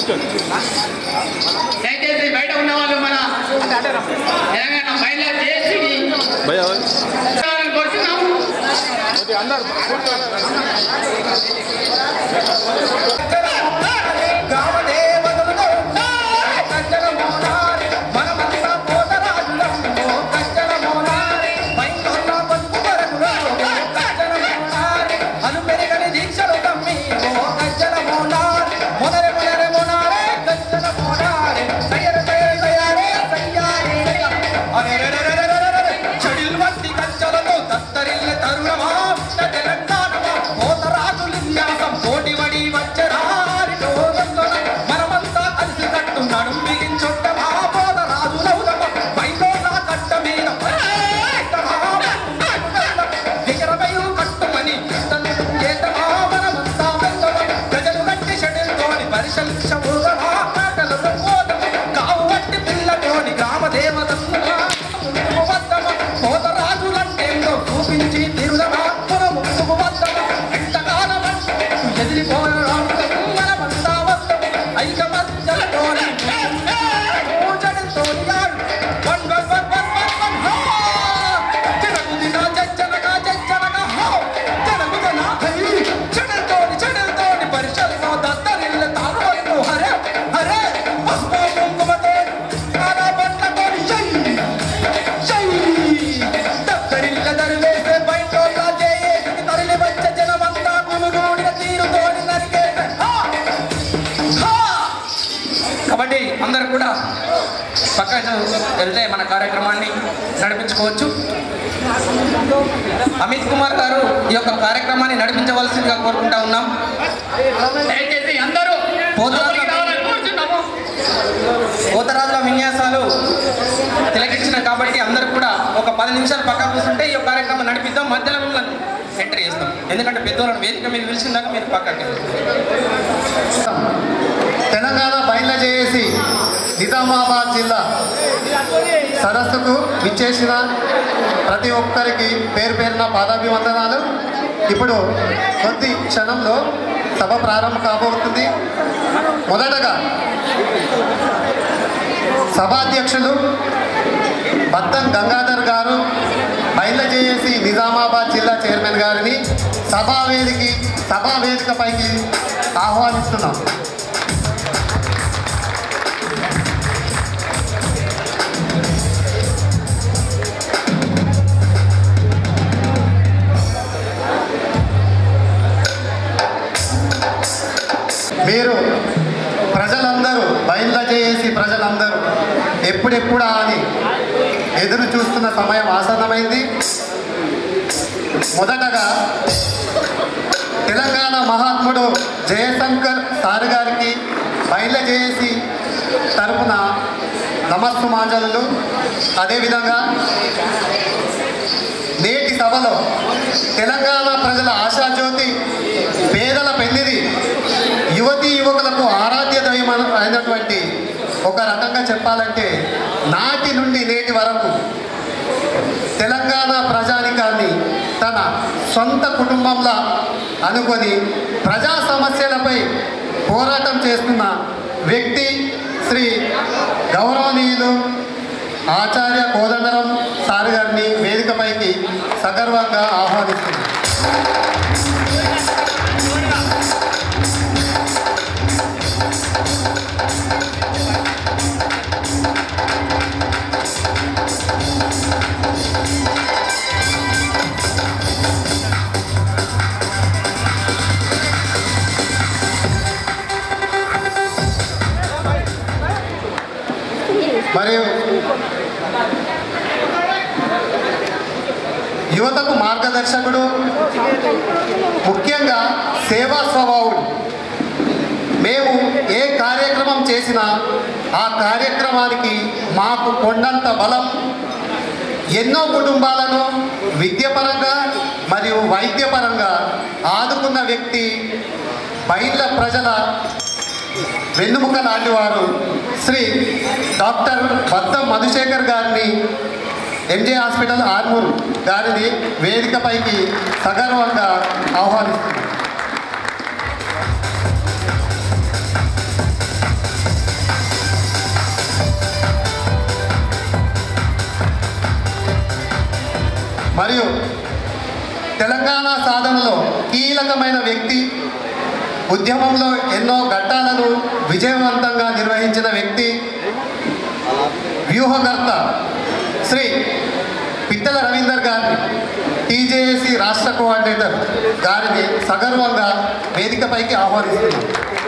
దయచేసి బయట ఉన్న వాళ్ళు మన తెలంగాణ మహిళ చేసి భయ్యా కోరుతున్నాము చెడిల్ వంటి కంచెలతో దత్తరిల్ల తరుణమా తెలంగాణమా పోతరాజు లింగాసం పోటీవడి వచ్చరారి మనమంతా కలిసి కట్టు నడుం బిగించొట్టమా పోతరాజులవుదమా బయటోళ్ళ కట్ట మీద ఎగరబయు కట్టుమని తల్లి చేతమా మనమంతా వెళ్తామా ప్రజలు కట్టి షటిల్తోని పరిశలించబోదమా మాటలను పోదమా కావు వట్టి పిల్లతోని గ్రామ దేవతమ్మ పోతరాజులంటేందో చూపించి తిరుదమా మన ముసుగు వద్దమా ఎంతకాలం ఎదిరిపోవడం మనమంతా వద్దము ఐకమత్యంతోని పూజలతోని ఆడు one one one one one one హా జనకు దిన జజ్జనగా జజ్జనగా హో జనకు జన హై చెడతోని చెడతోని పరిశలతో దత్తరిల్ల తాను హరే హరే పసుపు కుంకుమతో కాలా పట్లతోని జై జై దత్తరిల్ల దరివేసే బయటోళ్ళ జయేసి తరలి వచ్చే జనమంతా గుమిగూడిన తీరుతోని నరికేసే హా హా కాబట్టి అందరు కూడా పక్కన వెళ్తే మన కార్యక్రమాన్ని నడిపించుకోవచ్చు అమిత్ కుమార్ గారు ఈ యొక్క కార్యక్రమాన్ని నడిపించవలసిందిగా కోరుకుంటా ఉన్నాం దయచేసి అందరూ లోపలికి రావాలని కోరుతున్నాము పోతరాజుల విన్యాసాలు తిలకించిన కాబట్టి అందరూ కూడా ఒక పది నిమిషాలు పక్క కూర్చుంటే ఈ యొక్క కార్యక్రమం నడిపిద్దాం మధ్యలో మిమ్మల్ని ఎంటర్ చేస్తాం ఎందుకంటే పెద్దవాళ్ళని వేదిక మీద పిలిచిందాక మీరు పక్కకి తెలంగాణ బయలు చేసి నిజామాబాద్ జిల్లా సరస్సుకు విచ్చేసిన ప్రతి ఒక్కరికి పేరు పేరున పాదాభివందనాలు ఇప్పుడు కొద్ది క్షణంలో సభ ప్రారంభం కాబోతుంది మొదటగా సభాధ్యక్షులు బద్దం గంగాధర్ గారు బయలుదేసి నిజామాబాద్ జిల్లా చైర్మన్ గారిని సభా వేదికి సభా వేదికపైకి ఆహ్వానిస్తున్నాం మీరు ప్రజలందరూ బయలుదేసి ప్రజలందరూ ఎప్పుడెప్పుడా అని ఎదురు చూస్తున్న సమయం ఆసన్నమైంది మొదటగా తెలంగాణ మహాత్ముడు జయశంకర్ సార్ గారికి బయలుదేసి తరపున నమస్సుమాంజలు అదేవిధంగా నేటి సభలో తెలంగాణ ప్రజల ఆశాజ్యోతి పేదల పెళ్లిది యువతీ యువకులకు ఆరాధ్య దైవం అయినటువంటి ఒక రకంగా చెప్పాలంటే నాటి నుండి నేటి వరకు తెలంగాణ ప్రజానికాన్ని తన సొంత కుటుంబంలా అనుకొని ప్రజా సమస్యలపై పోరాటం చేస్తున్న వ్యక్తి శ్రీ గౌరవనీయులు ఆచార్య కోదండరం సార్ గారిని వేదికపైకి సగర్వంగా ఆహ్వానిస్తుంది మరియు యువతకు మార్గదర్శకుడు ముఖ్యంగా సేవా స్వభావుడు మేము ఏ కార్యక్రమం చేసినా ఆ కార్యక్రమానికి మాకు కొండంత బలం ఎన్నో కుటుంబాలను విద్యపరంగా మరియు వైద్యపరంగా ఆదుకున్న వ్యక్తి బయళ్ళ ప్రజల వెన్నుముక లాంటి వారు శ్రీ డాక్టర్ బద్దం మధుశేఖర్ గారిని ఎంజే హాస్పిటల్ ఆర్మూర్ గారిని వేదికపైకి సగర్వంగా ఆహ్వానిస్తున్నారు మరియు తెలంగాణ సాధనలో కీలకమైన వ్యక్తి ఉద్యమంలో ఎన్నో ఘట్టాలను విజయవంతంగా నిర్వహించిన వ్యక్తి వ్యూహకర్త శ్రీ పిట్టల రవీందర్ గారిని టీజేఏసీ రాష్ట్ర కోఆర్డినేటర్ గారిని సగర్వంగా వేదికపైకి ఆహ్వానిస్తున్నాం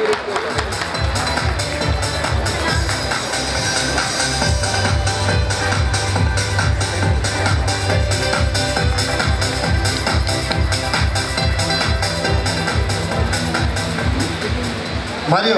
మరియు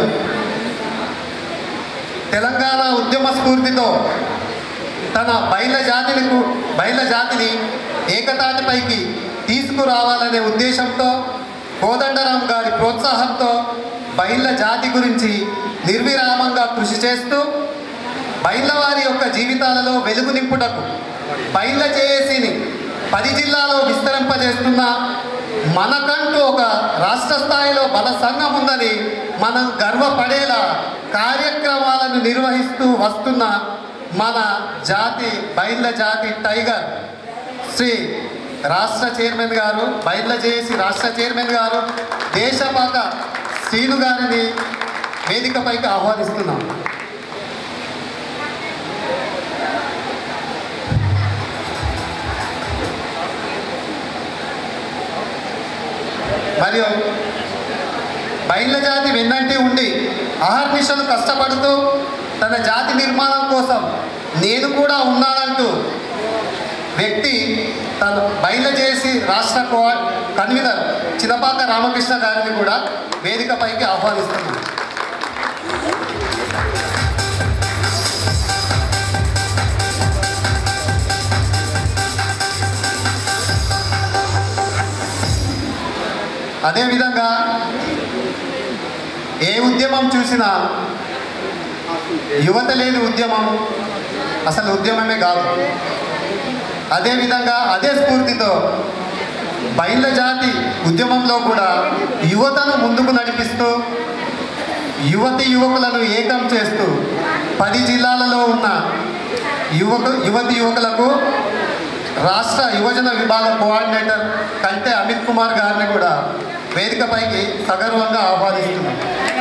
తెలంగాణ ఉద్యమ స్ఫూర్తితో తన బయల జాతిలకు బయల జాతిని ఏకతాటిపైకి తీసుకురావాలనే ఉద్దేశంతో కోదండరాం గారి ప్రోత్సాహంతో బయళ్ళ జాతి గురించి నిర్విరామంగా కృషి చేస్తూ బయళ్ళ వారి యొక్క జీవితాలలో వెలుగు నింపుటకు బయళ్ళ చేసిని పది జిల్లాలో విస్తరింపజేస్తున్న మనకంటూ ఒక రాష్ట్ర స్థాయిలో బల సంఘం ఉందని మనం గర్వపడేలా కార్యక్రమాలను నిర్వహిస్తూ వస్తున్న మన జాతి బయళ్ళ జాతి టైగర్ శ్రీ రాష్ట్ర చైర్మన్ గారు బయళ్ళ చేసి రాష్ట్ర చైర్మన్ గారు దేశపాత శ్రీను గారిని వేదికపైకి ఆహ్వానిస్తున్నాం మరియు బయళ్ళ జాతి వెన్నంటి ఉండి అహర్నిశలు కష్టపడుతూ తన జాతి నిర్మాణం కోసం నేను కూడా ఉన్నానంటూ వ్యక్తి తను బయలు చేసి రాష్ట్ర కో కన్వీనర్ చిన్నపాక రామకృష్ణ గారిని కూడా వేదికపైకి ఆహ్వానిస్తున్నాను అదేవిధంగా ఏ ఉద్యమం చూసినా యువత లేని ఉద్యమం అసలు ఉద్యమమే కాదు అదేవిధంగా అదే స్ఫూర్తితో బయళ్ళ జాతి ఉద్యమంలో కూడా యువతను ముందుకు నడిపిస్తూ యువతి యువకులను ఏకం చేస్తూ పది జిల్లాలలో ఉన్న యువకు యువతి యువకులకు రాష్ట్ర యువజన విభాగ కోఆర్డినేటర్ కంటే అమిత్ కుమార్ గారిని కూడా వేదికపైకి సగర్వంగా ఆహ్వానిస్తున్నాం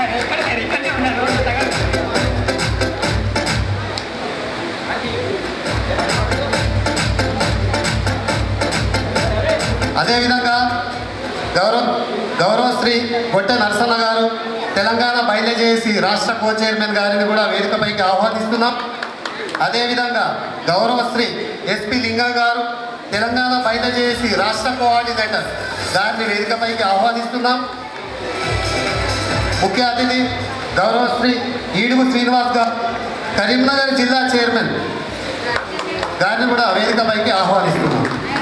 అదేవిధంగా గౌరవ గౌరవశ్రీ గొట్టె నరసన్న గారు తెలంగాణ బయలుదేసి రాష్ట్ర కో చైర్మన్ గారిని కూడా వేదికపైకి ఆహ్వానిస్తున్నాం అదేవిధంగా గౌరవశ్రీ ఎస్పి లింగం గారు తెలంగాణ బయలుదేసి రాష్ట్ర కోఆర్డినేటర్ గారిని వేదికపైకి ఆహ్వానిస్తున్నాం ముఖ్య అతిథి గౌరవశ్రీ ఈడుగు శ్రీనివాస్ గారు కరీంనగర్ జిల్లా చైర్మన్ గారిని కూడా వేదికపైకి ఆహ్వానిస్తున్నాం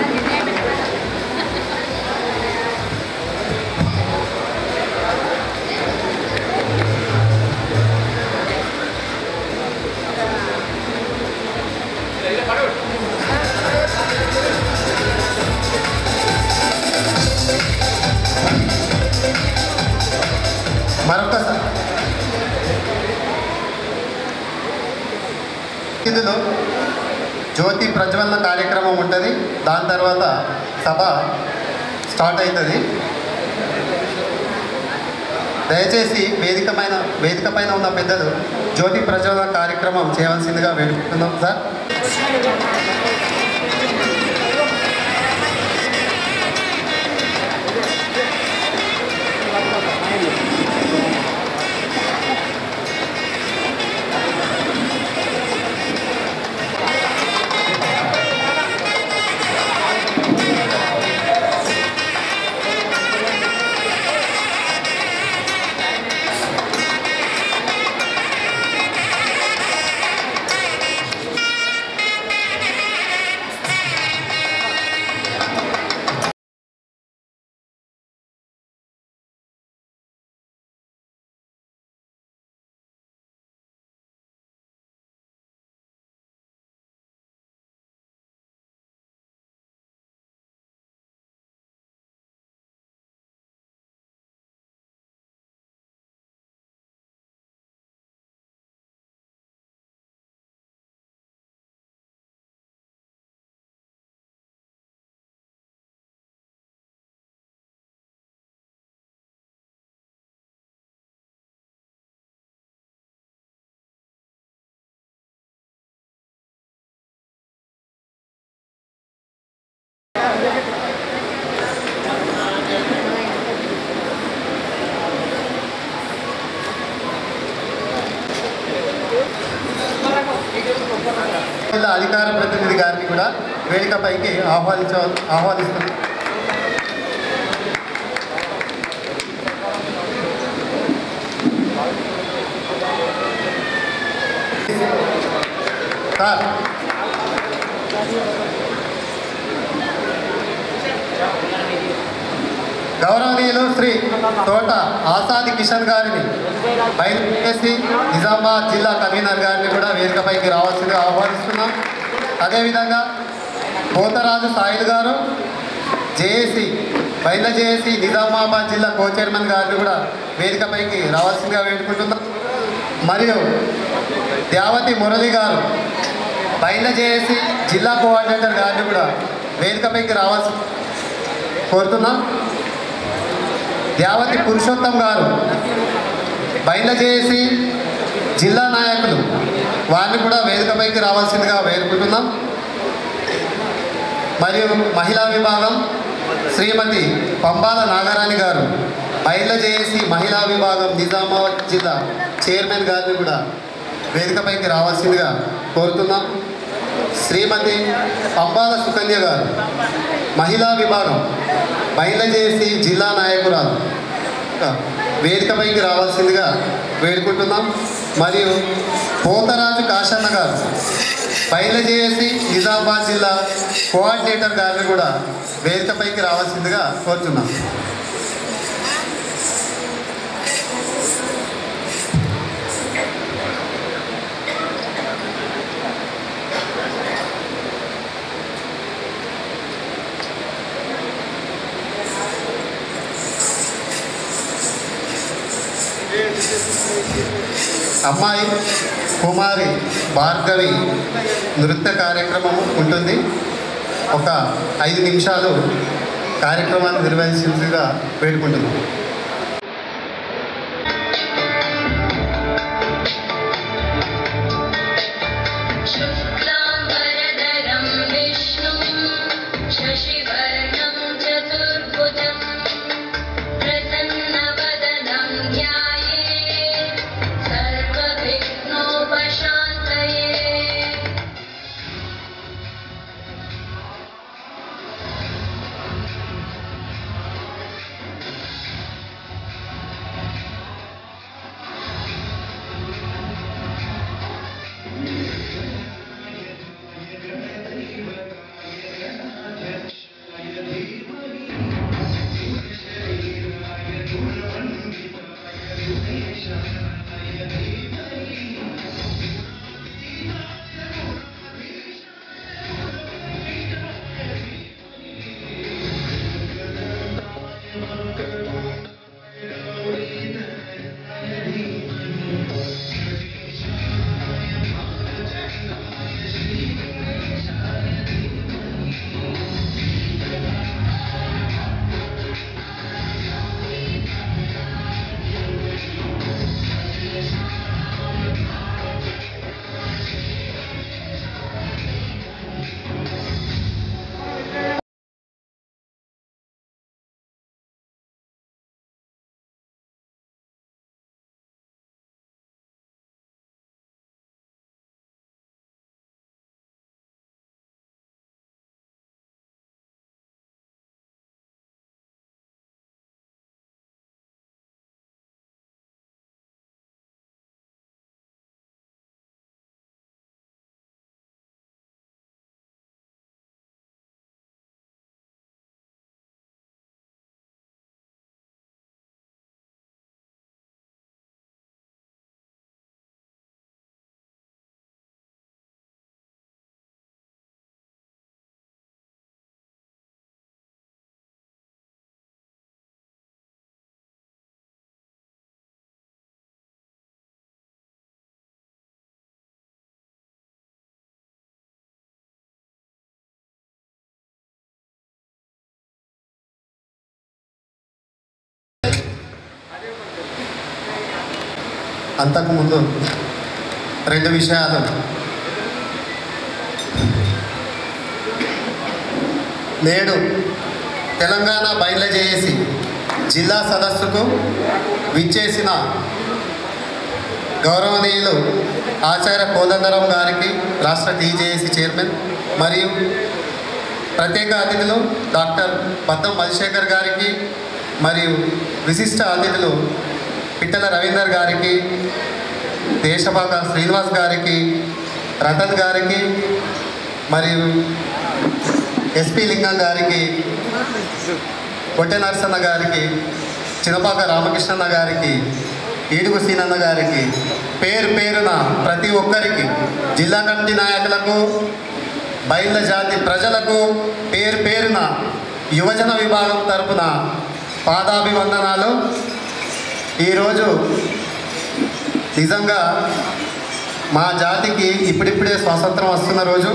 మరొకసారి ఇందులో జ్యోతి ప్రజ్వలన కార్యక్రమం ఉంటుంది దాని తర్వాత సభ స్టార్ట్ అవుతుంది దయచేసి వేదికమైన వేదిక పైన ఉన్న పెద్దలు జ్యోతి ప్రజ్వలన కార్యక్రమం చేయవలసిందిగా వేడుకుంటున్నాం సార్ Thank జిల్లా అధికార ప్రతినిధి గారిని కూడా వేదికపైకి ఆహ్వానించ ఆహ్వానిస్తున్నాం సార్ గౌరవనీయులు శ్రీ తోట ఆసాది కిషన్ గారిని బయలుదేసి నిజామాబాద్ జిల్లా కన్వీనర్ గారిని కూడా వేదికపైకి రావాల్సిందిగా ఆహ్వానిస్తున్నాం అదేవిధంగా పోతరాజు సాయిల్ గారు జేఏసీ బయలు జేఏసీ నిజామాబాద్ జిల్లా కో చైర్మన్ గారిని కూడా వేదికపైకి రావాల్సిందిగా వేడుకుంటున్నాం మరియు దేవతి మురళి గారు బయలు జేఏసీ జిల్లా కోఆర్డినేటర్ గారిని కూడా వేదికపైకి రావాల్సి కోరుతున్నాం దేవతి పురుషోత్తం గారు బయలుదేసి జిల్లా నాయకులు వారిని కూడా వేదికపైకి రావాల్సిందిగా వేడుకుంటున్నాం మరియు మహిళా విభాగం శ్రీమతి పంబాల నాగరాణి గారు బయలుదేసి మహిళా విభాగం నిజామాబాద్ జిల్లా చైర్మన్ గారిని కూడా వేదికపైకి రావాల్సిందిగా కోరుతున్నాం శ్రీమతి పంబాల సుకన్య గారు మహిళా విభాగం బయలుదేసి జిల్లా నాయకురాలు వేదికపైకి రావాల్సిందిగా వేడుకుంటున్నాం మరియు పోతరాజు కాశన్న గారు బయలుదేసి నిజామాబాద్ జిల్లా కోఆర్డినేటర్ గారిని కూడా వేదికపైకి రావాల్సిందిగా కోరుతున్నాం అమ్మాయి కుమారి భార్గవి నృత్య కార్యక్రమం ఉంటుంది ఒక ఐదు నిమిషాలు కార్యక్రమాన్ని నిర్వహించిందిగా వేడుకుంటున్నాం शुक्लाम्बरधरं विष्णुं शशिवर्णं चतुर्भुजं प्रसन्नवदनं ध्यायेत् सर्वविघ्नोपशान्तये అంతకుముందు రెండు విషయాలు నేడు తెలంగాణ బయలుదేసి జిల్లా సదస్సుకు విచ్చేసిన గౌరవనీయులు ఆచార్య కోదండరాం గారికి రాష్ట్ర టీజేఏసీ చైర్మన్ మరియు ప్రత్యేక అతిథులు డాక్టర్ పద్మం మధుశేఖర్ గారికి మరియు విశిష్ట అతిథులు పిట్టల రవీందర్ గారికి దేశపాక శ్రీనివాస్ గారికి రతన్ గారికి మరియు ఎస్పి లింగం గారికి కొట్టె నరసన్న గారికి చినపాక రామకృష్ణన్న గారికి ఈడుగు సీనన్న గారికి పేరు పేరున ప్రతి ఒక్కరికి జిల్లా కమిటీ నాయకులకు బయళ్ళ జాతి ప్రజలకు పేరు పేరున యువజన విభాగం తరపున పాదాభివందనాలు ఈరోజు నిజంగా మా జాతికి ఇప్పుడిప్పుడే స్వాతంత్రం వస్తున్న రోజు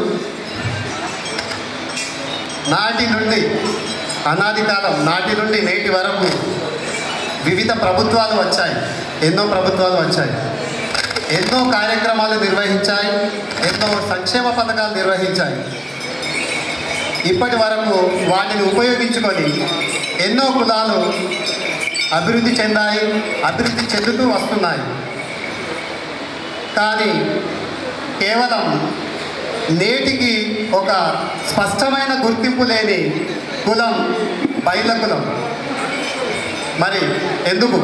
నాటి నుండి అనాది కాలం నాటి నుండి నేటి వరకు వివిధ ప్రభుత్వాలు వచ్చాయి ఎన్నో ప్రభుత్వాలు వచ్చాయి ఎన్నో కార్యక్రమాలు నిర్వహించాయి ఎన్నో సంక్షేమ పథకాలు నిర్వహించాయి ఇప్పటి వరకు వాటిని ఉపయోగించుకొని ఎన్నో కులాలు అభివృద్ధి చెందాయి అభివృద్ధి చెందుతూ వస్తున్నాయి కానీ కేవలం నేటికి ఒక స్పష్టమైన గుర్తింపు లేని కులం బయల కులం మరి ఎందుకు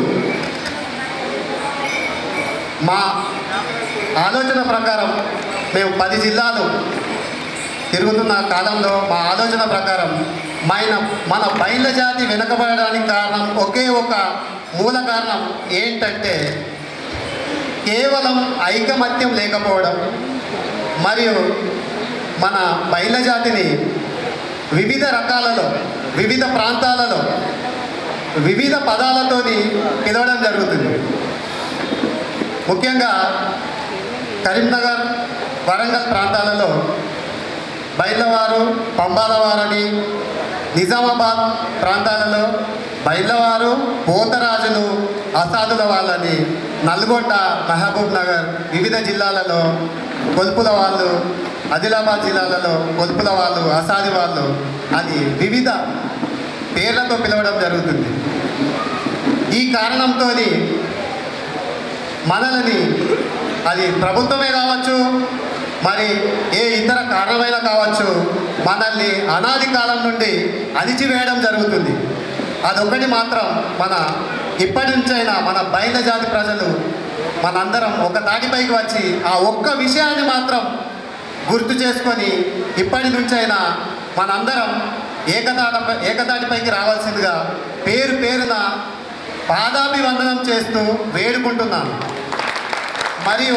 మా ఆలోచన ప్రకారం మేము పది జిల్లాలు తిరుగుతున్న కాలంలో మా ఆలోచన ప్రకారం మన మన బయళ్ళ జాతి వెనుకబడడానికి కారణం ఒకే ఒక మూల కారణం ఏంటంటే కేవలం ఐకమత్యం లేకపోవడం మరియు మన బయళ్ళ జాతిని వివిధ రకాలలో వివిధ ప్రాంతాలలో వివిధ పదాలతోని పిలవడం జరుగుతుంది ముఖ్యంగా కరీంనగర్ వరంగల్ ప్రాంతాలలో బయళ్ళవారు పంబాలవారని నిజామాబాద్ ప్రాంతాలలో బయళ్ళవారు పోతరాజులు అసాదుల వాళ్ళని నల్గొండ మహబూబ్ నగర్ వివిధ జిల్లాలలో కొల్పుల వాళ్ళు ఆదిలాబాద్ జిల్లాలలో కొల్పుల వాళ్ళు అసాది వాళ్ళు అని వివిధ పేర్లతో పిలవడం జరుగుతుంది ఈ కారణంతో మనల్ని అది ప్రభుత్వమే కావచ్చు మరి ఏ ఇతర కారణమైనా కావచ్చు మనల్ని అనాది కాలం నుండి అణిచివేయడం జరుగుతుంది అదొకటి మాత్రం మన ఇప్పటి నుంచైనా మన బయట జాతి ప్రజలు మనందరం ఒక తాటిపైకి వచ్చి ఆ ఒక్క విషయాన్ని మాత్రం గుర్తు చేసుకొని ఇప్పటి నుంచైనా మనందరం ఏకతాట ఏకతాటిపైకి రావాల్సిందిగా పేరు పేరున పాదాభివందనం చేస్తూ వేడుకుంటున్నాను మరియు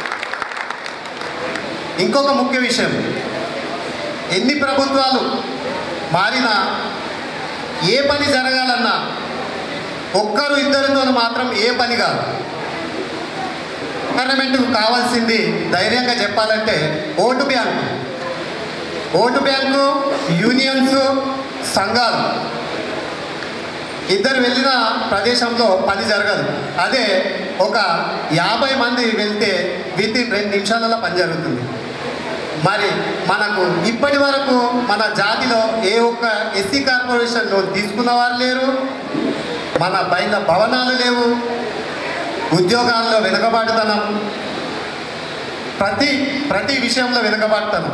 ఇంకొక ముఖ్య విషయం ఎన్ని ప్రభుత్వాలు మారినా ఏ పని జరగాలన్నా ఒక్కరు ఇద్దరితో మాత్రం ఏ పని కాదు గవర్నమెంట్కు కావాల్సింది ధైర్యంగా చెప్పాలంటే vote bank vote bank unions సంఘాలు ఇద్దరు వెళ్ళిన ప్రదేశంలో పని జరగదు అదే ఒక యాభై మంది వెళ్తే విత్ ఇన్ రెండు నిమిషాలలో పని జరుగుతుంది మరి మనకు ఇప్పటి వరకు మన జాతిలో ఏ ఒక్క ఎస్సీ కార్పొరేషన్ లోన్ తీసుకున్న వారు లేరు మన బయట భవనాలు లేవు ఉద్యోగాల్లో వెనుకబాటుతనం ప్రతి ప్రతి విషయంలో వెనుకబాటుతనం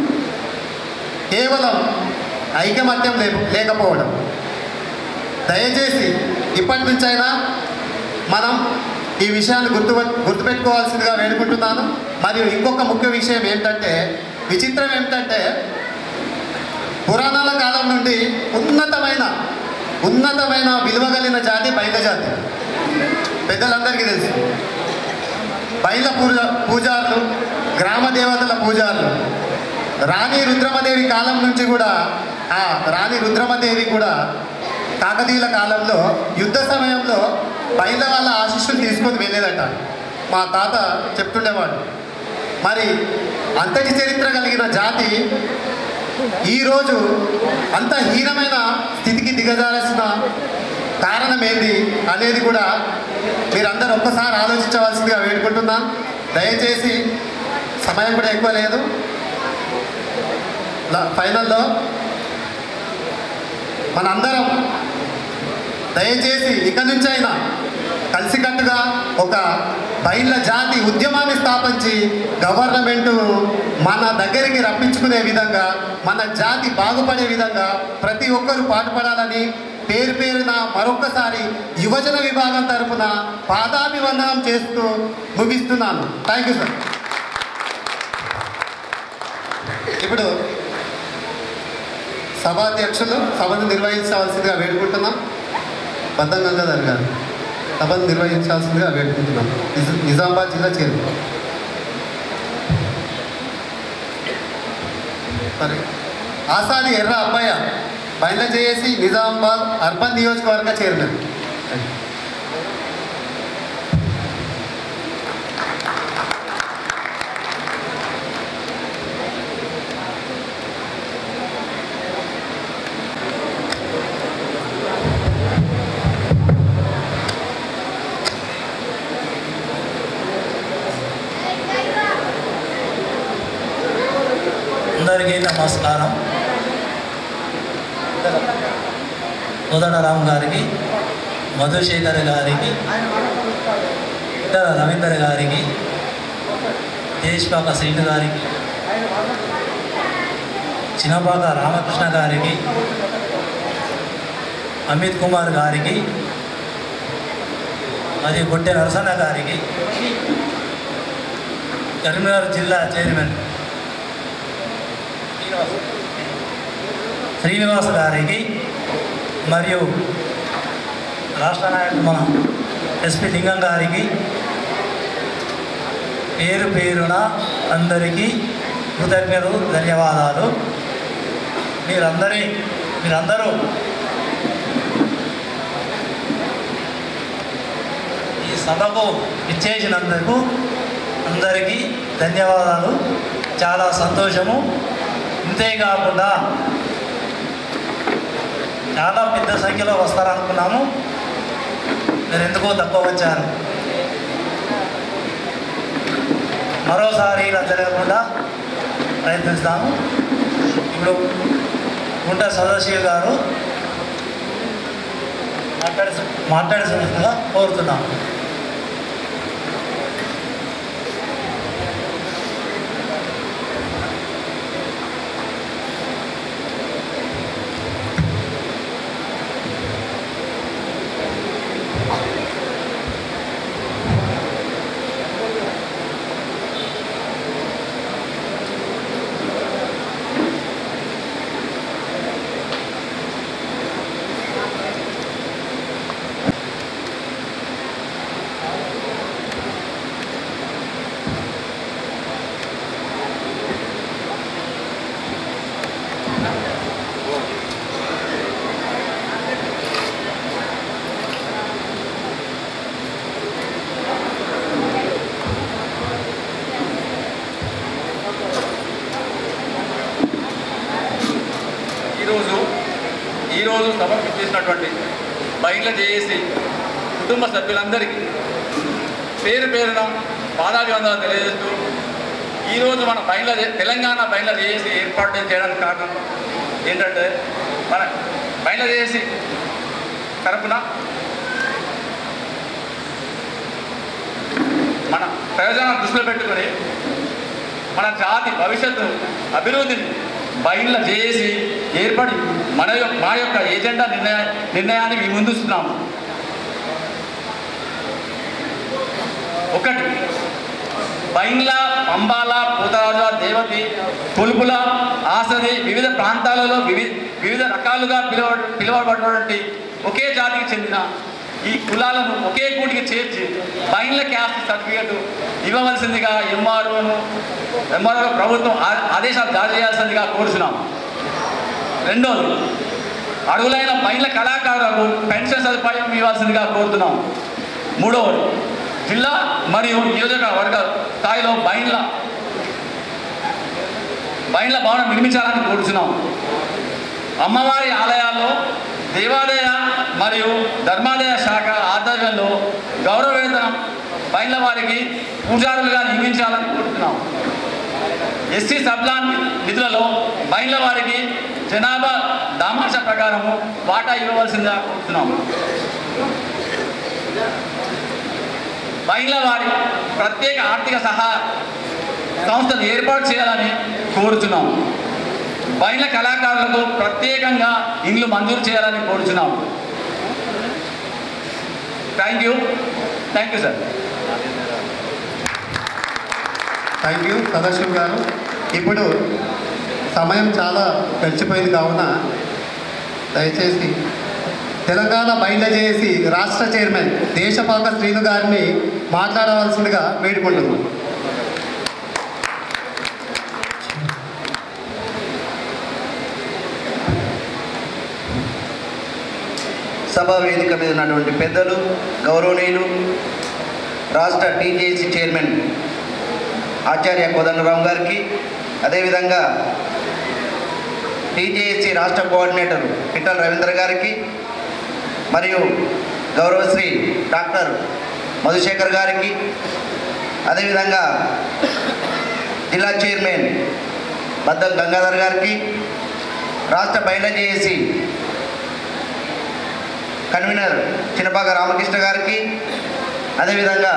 కేవలం ఐకమత్యం లే లేకపోవడం దయచేసి ఇప్పటి నుంచైనా మనం ఈ విషయాన్ని గుర్తు గుర్తుపెట్టుకోవాల్సిందిగా వేడుకుంటున్నాను మరియు ఇంకొక ముఖ్య విషయం ఏంటంటే విచిత్రం ఏమిటంటే పురాణాల కాలం నుండి ఉన్నతమైన ఉన్నతమైన విలువ కలిగిన జాతి బయట జాతి పెద్దలందరికీ తెలుసు బయల పూజ పూజారులు గ్రామ దేవతల పూజారులు రాణి రుద్రమదేవి కాలం నుంచి కూడా ఆ రాణి రుద్రమదేవి కూడా కాకతీయుల కాలంలో యుద్ధ సమయంలో బయట వాళ్ళ ఆశీస్సులు తీసుకొని వెళ్ళేదట మా తాత చెప్తుండేవాడు మరి అంతటి చరిత్ర కలిగిన జాతి ఈరోజు అంత హీనమైన స్థితికి దిగజారాల్సిన కారణం ఏంది అనేది కూడా మీరందరూ ఒక్కసారి ఆలోచించవలసిందిగా వేడుకుంటున్నా దయచేసి సమయం కూడా ఎక్కువ లేదు లా- ఫైనల్లో మనందరం దయచేసి ఇక నుంచి అయినా కలిసికట్టుగా ఒక బయళ్ళ జాతి ఉద్యమాన్ని స్థాపించి గవర్నమెంట్ మన దగ్గరికి రప్పించుకునే విధంగా మన జాతి బాగుపడే విధంగా ప్రతి ఒక్కరూ పాటుపడాలని పేరు పేరున మరొక్కసారి యువజన విభాగం తరపున పాదాభివందనం చేస్తూ ముగిస్తున్నాను థ్యాంక్ యూ సార్ ఇప్పుడు సభాధ్యక్షులు సభను నిర్వహించవలసిందిగా వేడుకుంటున్నాం బద్దం గంగాధర్ గారు సభను నిర్వహించాల్సిందిగా వేడుకుంటున్నాం నిజ- నిజామాబాద్ జిల్లా చైర్మన్ మరి ఆసాది ఎర్ర అబ్బాయ బయలుదేసి నిజామాబాద్ అర్బన్ నియోజకవర్గ చైర్మన్ అందరికీ నమస్కారం కోదండరామ్ గారికి మధుశేఖర్ గారికి ఇతర రవీందర్ గారికి దేశ్పాక శ్రీను గారికి చిన్నపాక రామకృష్ణ గారికి అమిత్ కుమార్ గారికి మరియు గొట్టె నరసన్న గారికి కరీంనగర్ జిల్లా చైర్మన్ శ్రీనివాస్ గారికి మరియు రాష్ట్ర నాయకుడు మన ఎస్పి లింగం గారికి పేరు పేరున అందరికీ కృతజ్ఞతలు ధన్యవాదాలు మీరందరి మీరందరూ ఈ సభకు ఇచ్చేసినందుకు అందరికీ ధన్యవాదాలు చాలా సంతోషము ఇంతేకాకుండా చాలా పెద్ద సంఖ్యలో వస్తారనుకున్నాము మీరు ఎందుకో తక్కువ వచ్చారు మరోసారి ఇలా జరగకుండా ప్రయత్నిస్తాము ఇప్పుడు గుంట సదాశివ గారు మాట్లాడే మాట్లాడాల్సిందిగా కోరుతున్నాము ఈరోజు ఈరోజు సభకు చేసినటువంటి బయట చేసి కుటుంబ సభ్యులందరికీ పేరు పేరున పాదాభివందనాలు తెలియజేస్తూ ఈరోజు మన బయట తెలంగాణ బయట చేసి ఏర్పాటు చేయడానికి కారణం ఏంటంటే మన బయట చేసి తరపున మన ప్రయోజనాలను దృష్టిలో పెట్టుకొని మన జాతి భవిష్యత్తు అభివృద్ధిని బయట చేసి ఏర్పడి మన యొక్క మా యొక్క ఏజెండా నిర్ణయ నిర్ణయాన్ని మీ ముందుస్తున్నాము ఒకటి బైన్ల పంబాల పూతరాజు దేవతి కొలుపుల ఆసరి వివిధ ప్రాంతాలలో వివిధ వివిధ రకాలుగా పిలువ పిలువబడినటువంటి ఒకే జాతికి చెందిన ఈ కులాలను ఒకే కూటికి చేర్చి బైన్ల క్యాస్ట్ సర్టిఫికేట్ ఇవ్వవలసిందిగా ఎంఆర్ఓను ఎంఆర్ఓ ప్రభుత్వం ఆ- ఆదేశాలు జారీ చేయాల్సిందిగా కోరుచున్నాం రెండోది అర్హులైన బైన్ల కళాకారులకు పెన్షన్ సదుపాయం ఇవ్వాల్సిందిగా కోరుతున్నాం మూడవది జిల్లా మరియు నియోజకవర్గ స్థాయిలో బైన్ల బైన్ల భవనం నిర్మించాలని కోరుచున్నాం అమ్మవారి ఆలయాల్లో దేవాలయ మరియు ధర్మాదాయ శాఖ ఆధ్వర్యంలో గౌరవ వేతనం బైన్ల వారికి పూజారులుగా నియమించాలని కోరుతున్నాం ఎస్సీ సబ్లాన్ నిధులలో బైన్ల వారికి జనాభా దామాష ప్రకారము వాటా ఇవ్వవలసిందిగా కోరుతున్నాం మహిళ వారి ప్రత్యేక ఆర్థిక సహా సంస్థలు ఏర్పాటు చేయాలని కోరుచున్నాం మహిళ కళాకారులకు ప్రత్యేకంగా ఇండ్లు మంజూరు చేయాలని కోరుచున్నాం thank you thank you sir thank you Sadashiv garu ఇప్పుడు సమయం చాలా గడిచిపోయింది కావున దయచేసి తెలంగాణ బయలుదేసి రాష్ట్ర చైర్మన్ దేశపాక శ్రీను గారిని మాట్లాడవలసిందిగా వేడుకుంటున్నాం సభా వేదిక మీద ఉన్నటువంటి పెద్దలు గౌరవనీయులు రాష్ట్ర టీజేసీ చైర్మన్ ఆచార్య కోదండరావు గారికి అదేవిధంగా టీజేఎస్సీ రాష్ట్ర కోఆర్డినేటర్ పిట్టల రవీంద్ర గారికి మరియు గౌరవశ్రీ డాక్టర్ మధుశేఖర్ గారికి అదేవిధంగా జిల్లా చైర్మన్ బద్దం గంగాధర్ గారికి రాష్ట్ర బయట చేసి కన్వీనర్ చిన్నపాక రామకృష్ణ గారికి అదేవిధంగా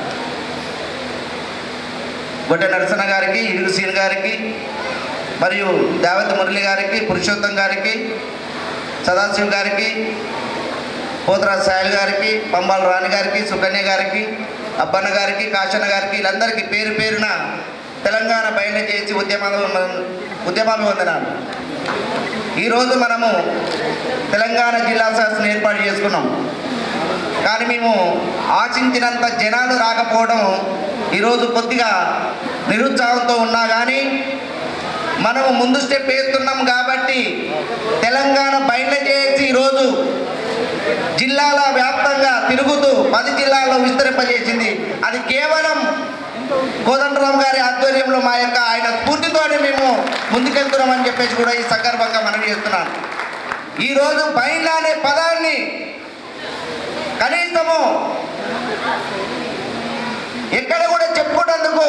గొడ్డ నరసన్న గారికి ఇరుగు సీన్ గారికి మరియు దేవత మురళి గారికి పురుషోత్తం గారికి సదాశివ్ గారికి పోతరాజ్ సాయల్ గారికి పంబాల రాణి గారికి సుకన్య గారికి అబ్బన్న గారికి కాశన్న గారికి వీళ్ళందరికీ పేరు పేరున తెలంగాణ బయట చేసి ఉద్యమ ఉద్యమాభివందనాలు ఈరోజు మనము తెలంగాణ జిల్లా శాసనం ఏర్పాటు చేసుకున్నాం కానీ మేము ఆశించినంత జనాలు రాకపోవడం ఈరోజు కొద్దిగా నిరుత్సాహంతో ఉన్నా కానీ మనము ముందు స్టెప్ వేస్తున్నాం కాబట్టి తెలంగాణ బయట చేసి ఈరోజు జిల్లాల వ్యాప్తంగా తిరుగుతూ పది జిల్లాల్లో విస్తరింపజేసింది అది కేవలం కోదండరామ్ గారి ఆధ్వర్యంలో మా యొక్క ఆయన స్ఫూర్తితోనే మేము ముందుకెళ్తున్నామని చెప్పేసి కూడా ఈ సందర్భంగా మనవి చేస్తున్నాను ఈరోజు బయట అనే పదాన్ని కనీసము ఎక్కడ కూడా చెప్పుకున్నందుకు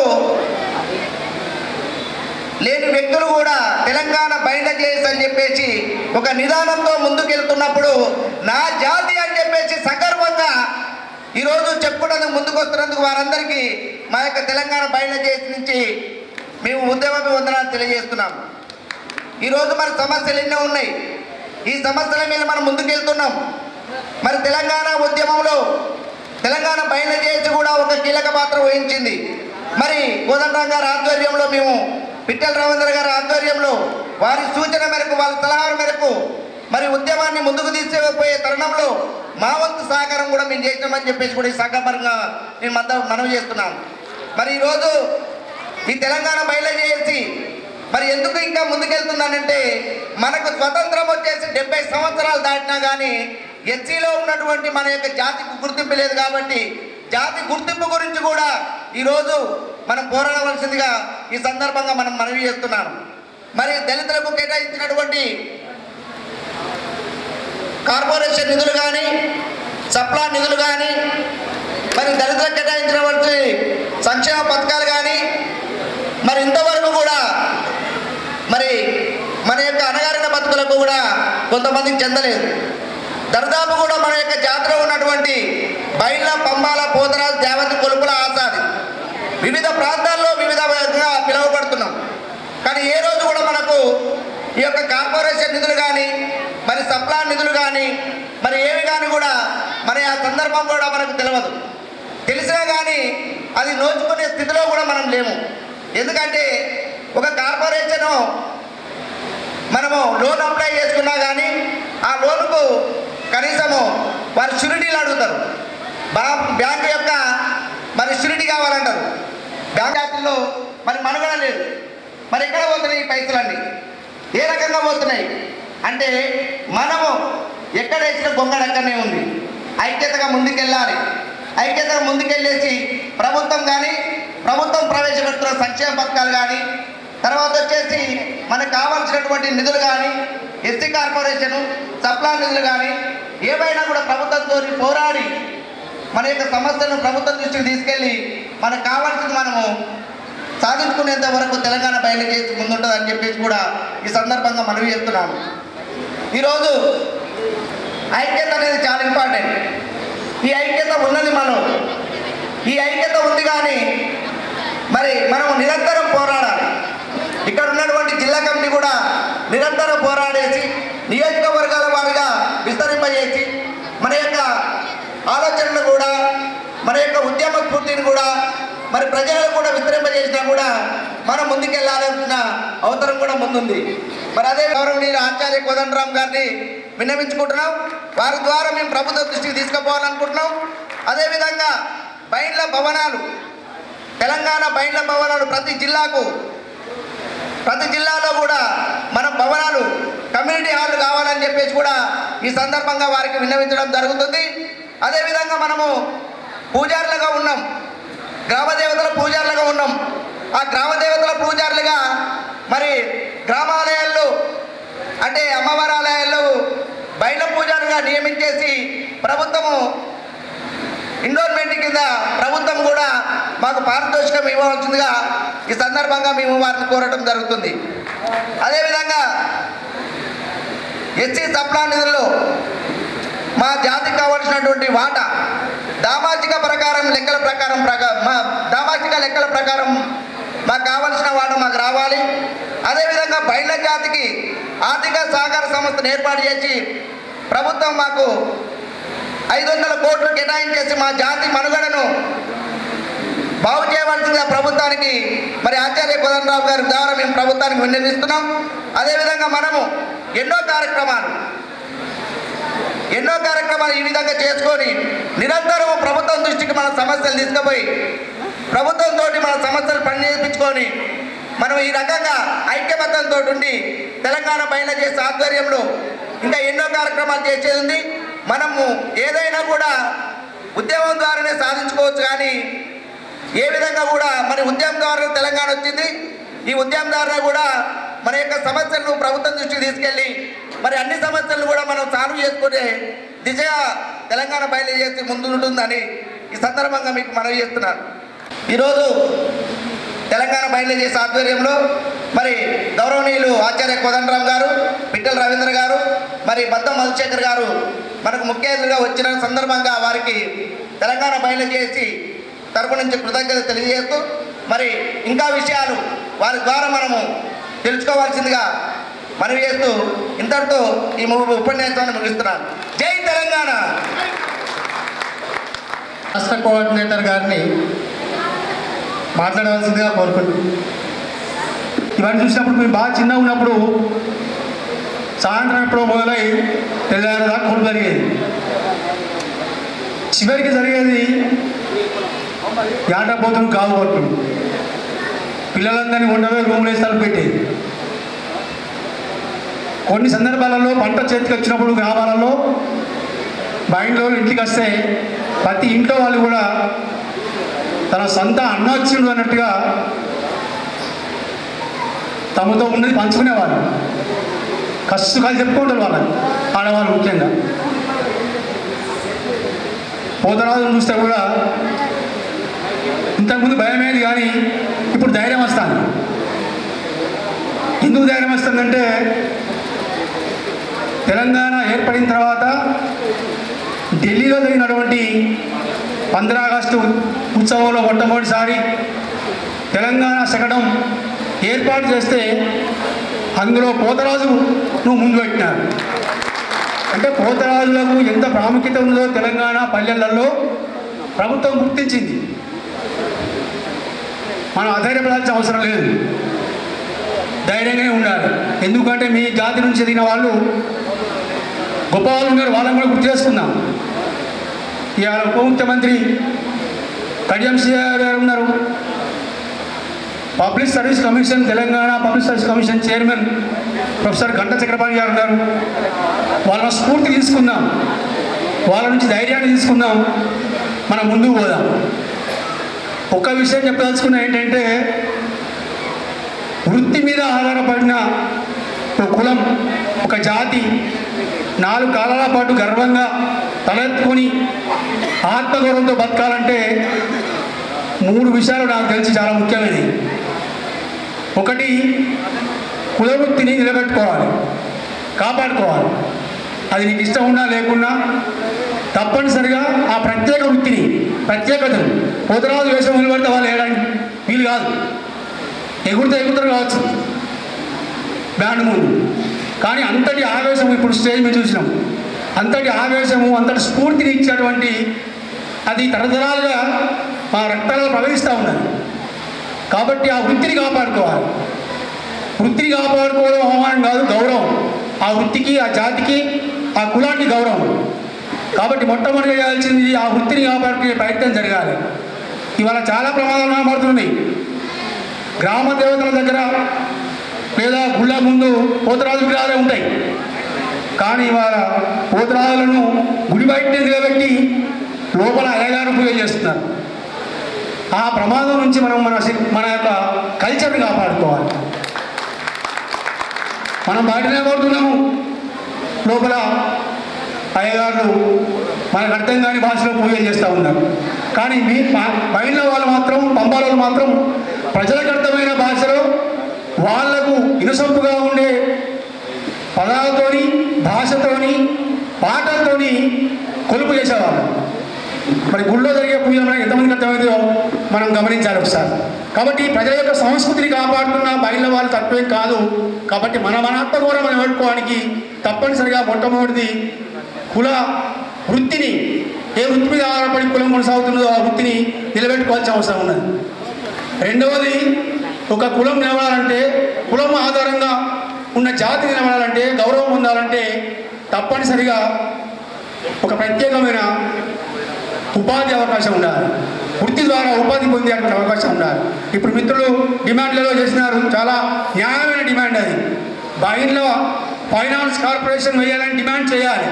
లేని వ్యక్తులు కూడా తెలంగాణ బయట చేసి అని చెప్పేసి ఒక నిదానంతో ముందుకెళ్తున్నప్పుడు నా జాతి అని చెప్పేసి సగర్వంగా ఈరోజు చెప్పుకోవడానికి ముందుకు వస్తున్నందుకు వారందరికీ మా యొక్క తెలంగాణ బయట చేసి నుంచి మేము ఉద్యమాభివందనాలు తెలియజేస్తున్నాం ఈరోజు మన సమస్యలు ఎన్నో ఉన్నాయి ఈ సమస్యల మీద మనం ముందుకెళ్తున్నాం మరి తెలంగాణ ఉద్యమంలో తెలంగాణ బయట చేసి కూడా ఒక కీలక పాత్ర వహించింది మరి కోదండరాం గారి ఆధ్వర్యంలో మేము పిట్టల రవీంద్ర గారి ఆధ్వర్యంలో వారి సూచన మేరకు వాళ్ళ సలహాల మేరకు మరి ఉద్యమాన్ని ముందుకు తీసుకుపోయే తరుణంలో మా వంతు సహకారం కూడా మేము చేసినామని చెప్పేసి కూడా ఈ సంఘపరంగా నేను మద్ద మనవి చేస్తున్నాను మరి ఈరోజు ఈ తెలంగాణ బయట చేసి మరి ఎందుకు ఇంకా ముందుకెళ్తున్నానంటే మనకు స్వతంత్రం వచ్చేసి డెబ్బై సంవత్సరాలు దాటినా కానీ ఎస్సీలో ఉన్నటువంటి మన యొక్క జాతికి గుర్తింపు లేదు కాబట్టి జాతి గుర్తింపు గురించి కూడా ఈరోజు మనం పోరాడవలసిందిగా ఈ సందర్భంగా మనం మనవి చేస్తున్నాను మరి దళితులకు కేటాయించినటువంటి కార్పొరేషన్ నిధులు కానీ సప్లా నిధులు కానీ మరి దళితులకు కేటాయించినటువంటి సంక్షేమ పథకాలు కానీ మరి ఇంతవరకు కూడా మరి మన యొక్క అణగారిన బతుకులకు కూడా కొంతమందికి చెందలేదు దర్దాపు కూడా మన యొక్క జాతర ఉన్నటువంటి బయళ్ళ పంబాల పోతరాజు దేవత కొలుపుల ఆసాది వివిధ ప్రాంతాల్లో వివిధ విధంగా పిలువబడుతున్నాం కానీ ఏ రోజు కూడా మనకు ఈ యొక్క కార్పొరేషన్ నిధులు కానీ మరి సప్లా నిధులు కానీ మరి ఏవి కానీ కూడా మరి ఆ సందర్భం కూడా మనకు తెలియదు తెలిసినా కానీ అది నోచుకునే స్థితిలో కూడా మనం లేము ఎందుకంటే ఒక కార్పొరేషను మనము లోన్ అప్లై చేసుకున్నా కానీ ఆ లోనుకు కనీసము వారు షూరిటీలు అడుగుతారు బా బ్యాంకు యొక్క మరి షూరిటీ కావాలంటారు బ్యాంక్ యాక్ట్లో మరి మనుగడ లేదు మరి ఎక్కడ పోతున్నాయి ఈ పైసలన్నీ ఏ రకంగా పోతున్నాయి అంటే మనము ఎక్కడ వేసిన గొంగడ అక్కడనే ఉంది ఐక్యతగా ముందుకెళ్ళాలి ఐక్యతగా ముందుకెళ్ళేసి ప్రభుత్వం కానీ ప్రభుత్వం ప్రవేశపెడుతున్న సంక్షేమ పథకాలు కానీ తర్వాత వచ్చేసి మనకు కావాల్సినటువంటి నిధులు కానీ ఎస్సీ కార్పొరేషను సప్లా నిధులు కానీ ఏవైనా కూడా ప్రభుత్వంతో పోరాడి మన యొక్క సమస్యలను ప్రభుత్వం దృష్టికి తీసుకెళ్ళి మనకు కావాల్సింది మనము సాధించుకునేంత వరకు తెలంగాణ బయలు చేసి ముందుంటుంది అని చెప్పేసి కూడా ఈ సందర్భంగా మనవి చెప్తున్నాము ఈరోజు ఐక్యత అనేది చాలా ఇంపార్టెంట్ ఈ ఐక్యత ఉన్నది మనం ఈ ఐక్యత ఉంది కానీ మరి మనం నిరంతరం పోరాడాలి ఇక్కడ ఉన్నటువంటి జిల్లా కమిటీ కూడా నిరంతరం పోరాడేసి నియోజకవర్గాల వారిగా విస్తరింపజేసి మన యొక్క ఆలోచనలు కూడా మన యొక్క ఉద్యమ స్ఫూర్తిని కూడా మరి ప్రజలకు కూడా విస్తరింపజేసినా కూడా మనం ముందుకెళ్లాల్సిన అవసరం కూడా ముందుంది మరి అదే గౌరవనీయులు ఆచార్య కోదండరామ్ గారిని విన్నవించుకుంటున్నాం వారి ద్వారా మేము ప్రభుత్వ దృష్టికి తీసుకుపోవాలనుకుంటున్నాం అదేవిధంగా బైండ్ల భవనాలు తెలంగాణ బైండ్ల భవనాలు ప్రతి జిల్లాకు ప్రతి జిల్లాలో కూడా మనం భవనాలు కమ్యూనిటీ హాల్ కావాలని చెప్పేసి కూడా ఈ సందర్భంగా వారికి విన్నవించడం జరుగుతుంది అదేవిధంగా మనము పూజారులుగా ఉన్నాం గ్రామ దేవతల పూజారులుగా ఉన్నాం ఆ గ్రామ దేవతల పూజారులుగా మరి గ్రామాలయాల్లో అంటే అమ్మవారి ఆలయాల్లో బయట పూజారుగా నియమించేసి ప్రభుత్వము ఇండోర్మెంట్ కింద ప్రభుత్వం కూడా మాకు పారితోషికం ఇవ్వవలసిందిగా ఈ సందర్భంగా మేము వారిని కోరటం జరుగుతుంది అదేవిధంగా ఎస్సీ సప్లా నిధుల్లో మా జాతికి కావలసినటువంటి వాటా దామాజిక ప్రకారం లెక్కల ప్రకారం ప్రకా మా దామాజిక లెక్కల ప్రకారం మాకు కావలసిన వాటా మాకు రావాలి అదేవిధంగా బయట జాతికి ఆర్థిక సహకార సంస్థను ఏర్పాటు చేసి ప్రభుత్వం మాకు ఐదు వందల కోట్లు కేటాయించేసి మా జాతి మనుగడను బాగు చేయవలసిందిగా ప్రభుత్వానికి మరి ఆచార్య కోదండరావు గారి ద్వారా మేము ప్రభుత్వానికి విన్నవిస్తున్నాం అదేవిధంగా మనము ఎన్నో కార్యక్రమాలు ఎన్నో కార్యక్రమాలు ఈ విధంగా చేసుకొని నిరంతరం ప్రభుత్వం దృష్టికి మన సమస్యలు తీసుకుపోయి ప్రభుత్వంతో మన సమస్యలు పని చేయించుకొని మనం ఈ రకంగా ఐక్యమత్యంతో ఉండి తెలంగాణ పైన చేసే ఆధ్వర్యంలో ఇంకా ఎన్నో కార్యక్రమాలు చేసేది ఉంది మనము ఏదైనా కూడా ఉద్యమం ద్వారానే సాధించుకోవచ్చు కానీ ఏ విధంగా కూడా మరి ఉద్యమం ద్వారా తెలంగాణ వచ్చింది ఈ ఉద్యమం ద్వారా కూడా మన యొక్క సమస్యలను ప్రభుత్వం దృష్టికి తీసుకెళ్ళి మరి అన్ని సమస్యలను కూడా మనం సాల్వ్ చేసుకునే దిశగా తెలంగాణ బయలుదేరి ముందు ఉంటుందని ఈ సందర్భంగా మీకు మనవి చేస్తున్నాను ఈరోజు తెలంగాణ బయలుదేరి ఆధ్వర్యంలో మరి గౌరవనీయులు ఆచార్య కోదండరామ్ గారు పిట్టల రవీంద్ర గారు మరి బద్దం మధుశేఖర్ గారు మనకు ముఖ్య అతిథిగా వచ్చిన సందర్భంగా వారికి తెలంగాణ బయలుదేసి తరపు నుంచి కృతజ్ఞత తెలియజేస్తూ మరి ఇంకా విషయాలు వారి ద్వారా మనము తెలుసుకోవాల్సిందిగా మనవి చేస్తూ ఇంతటితో ఈ ము- ఉపన్యాసాన్ని ముగిస్తున్నాను జై తెలంగాణ రాష్ట్ర కోఆర్డినేటర్ గారిని మాట్లాడవలసిందిగా కోరుకుంటున్నాను ఇవన్నీ చూసినప్పుడు మేము బాగా చిన్నగా ఉన్నప్పుడు సాయంత్రం ఎప్పుడో మొదలై తెల్లారదాకా కొడు జరిగేది చివరికి జరిగేది యాటపోతులు కావు కొట్టుడు పిల్లలందరినీ ఉండవే రూమ్లో వేస్తారు పెట్టేది కొన్ని సందర్భాలలో పంట చేతికి వచ్చినప్పుడు గ్రామాలలో బయటలో ఇంటికి వస్తే ప్రతి ఇంట్లో వాళ్ళు కూడా తన సొంత అన్న వచ్చిండు అన్నట్టుగా తమతో ఉన్నది పంచుకునేవాళ్ళు కష్టకాలు చెప్పుకుంటారు వాళ్ళని ఆడవాళ్ళు ముఖ్యంగా పోతరాజును చూస్తే కూడా ఇంతకుముందు భయమేది కానీ ఇప్పుడు ధైర్యం వస్తాను ఎందుకు ధైర్యం వస్తుందంటే తెలంగాణ ఏర్పడిన తర్వాత ఢిల్లీలో జరిగినటువంటి పంద్ర ఆగస్టు ఉత్సవంలో మొట్టమొదటిసారి తెలంగాణ శకటం ఏర్పాటు చేస్తే అందులో పోతరాజు నువ్వు ముందు పెట్టినారు అంటే పోతరాజులకు ఎంత ప్రాముఖ్యత ఉందో తెలంగాణ పల్లెలలో ప్రభుత్వం గుర్తించింది మనం అధైర్యపడాల్సిన అవసరం లేదు ధైర్యంగానే ఉండాలి ఎందుకంటే మీ జాతి నుంచి ఎదిగిన వాళ్ళు గొప్ప వాళ్ళు ఉన్నారు వాళ్ళని కూడా గుర్తు చేసుకుందాం ఇవాళ ఉప ముఖ్యమంత్రి కడియం శ్రీహరి గారు ఉన్నారు public service commission Telangana public service commission chairman professor Ganta Chakrapani గారు ఉన్నారు వాళ్ళ స్ఫూర్తి తీసుకుందాం వాళ్ళ నుంచి ధైర్యాన్ని తీసుకుందాం మనం ముందుకు పోదాం ఒక విషయం చెప్పదలుచుకున్నా ఏంటంటే వృత్తి మీద ఆధారపడిన ఒక కులం ఒక జాతి నాలుగు కాలాల పాటు గర్వంగా తలెత్తుకొని ఆత్మగౌరవంతో బతకాలంటే మూడు విషయాలు నాకు తెలిసి చాలా ముఖ్యమైనవి ఒకటి కులవృత్తిని నిలబెట్టుకోవాలి కాపాడుకోవాలి అది నీకు ఇష్టం ఉన్నా లేకున్నా తప్పనిసరిగా ఆ ప్రత్యేక వృత్తిని ప్రత్యేకతను పోతరాజు వేషం నిలబడితే వాళ్ళు వేయడానికి వీలు కాదు ఎగురుతా ఎగురుతారు కావచ్చు బ్యాండ్ ముందు కానీ అంతటి ఆవేశం ఇప్పుడు స్టేజ్ మీద చూసినాం అంతటి ఆవేశము అంతటి స్ఫూర్తిని ఇచ్చేటువంటి అది తరతరాలుగా మా రక్తాలలో ప్రవహిస్తూ ఉన్నది కాబట్టి ఆ వృత్తిని కాపాడుకోవాలి వృత్తిని కాపాడుకోవడం అవమానం కాదు గౌరవం ఆ వృత్తికి ఆ జాతికి ఆ కులానికి గౌరవం కాబట్టి మొట్టమొదటిగా చేయాల్సింది ఆ వృత్తిని కాపాడుకునే ప్రయత్నం జరగాలి ఇవాళ చాలా ప్రమాదాలు కనబడుతున్నాయి గ్రామ దేవతల దగ్గర లేదా గుళ్ళ ముందు పోతరాజు విగ్రహాలే ఉంటాయి కానీ ఇవాళ పోతరాజులను గుడి బయటనే నిలబెట్టి లోపల అయ్యగారు పూజ చేస్తున్నారు ఆ ప్రమాదం నుంచి మనం మన శక్- మన యొక్క కల్చర్ని కాపాడుకోవాలి మనం బయటనే పడుతున్నాము లోపల అయ్యగారు మనకు అర్థం కాని భాషలో పూజలు చేస్తూ ఉన్నారు కానీ మీ బయట వాళ్ళు మాత్రం పంబాల వాళ్ళు మాత్రం ప్రజలకు అర్థమైన భాషలో వాళ్లకు ఇనుసొంపుగా ఉండే పదాలతోని భాషతోని పాటలతోని కొలుపు చేసేవాళ్ళు మరి గుళ్ళో జరిగే పూజలు మనకి ఎంతమందికి అర్థమైందో మనం గమనించాలి ఒకసారి కాబట్టి ప్రజల యొక్క సంస్కృతిని కాపాడుతున్న బయట వాళ్ళు తక్కువేం కాదు కాబట్టి మన మన ఆత్మగౌరవం మనం పెట్టుకోవడానికి తప్పనిసరిగా మొట్టమొదటిది కుల వృత్తిని ఏ వృత్తి మీద ఆధారపడి కులం కొనసాగుతుందో ఆ వృత్తిని నిలబెట్టుకోవాల్సిన అవసరం ఉన్నది రెండవది ఒక కులం నిలబడాలంటే కులం ఆధారంగా ఉన్న జాతి నిలబడాలంటే గౌరవం పొందాలంటే తప్పనిసరిగా ఒక ప్రత్యేకమైన ఉపాధి అవకాశం ఉండాలి వృత్తి ద్వారా ఉపాధి పొందేటువంటి అవకాశం ఉండాలి ఇప్పుడు మిత్రులు డిమాండ్లలో చేసినారు చాలా న్యాయమైన డిమాండ్ అది బయటలో ఫైనాన్స్ కార్పొరేషన్ వేయాలని డిమాండ్ చేయాలి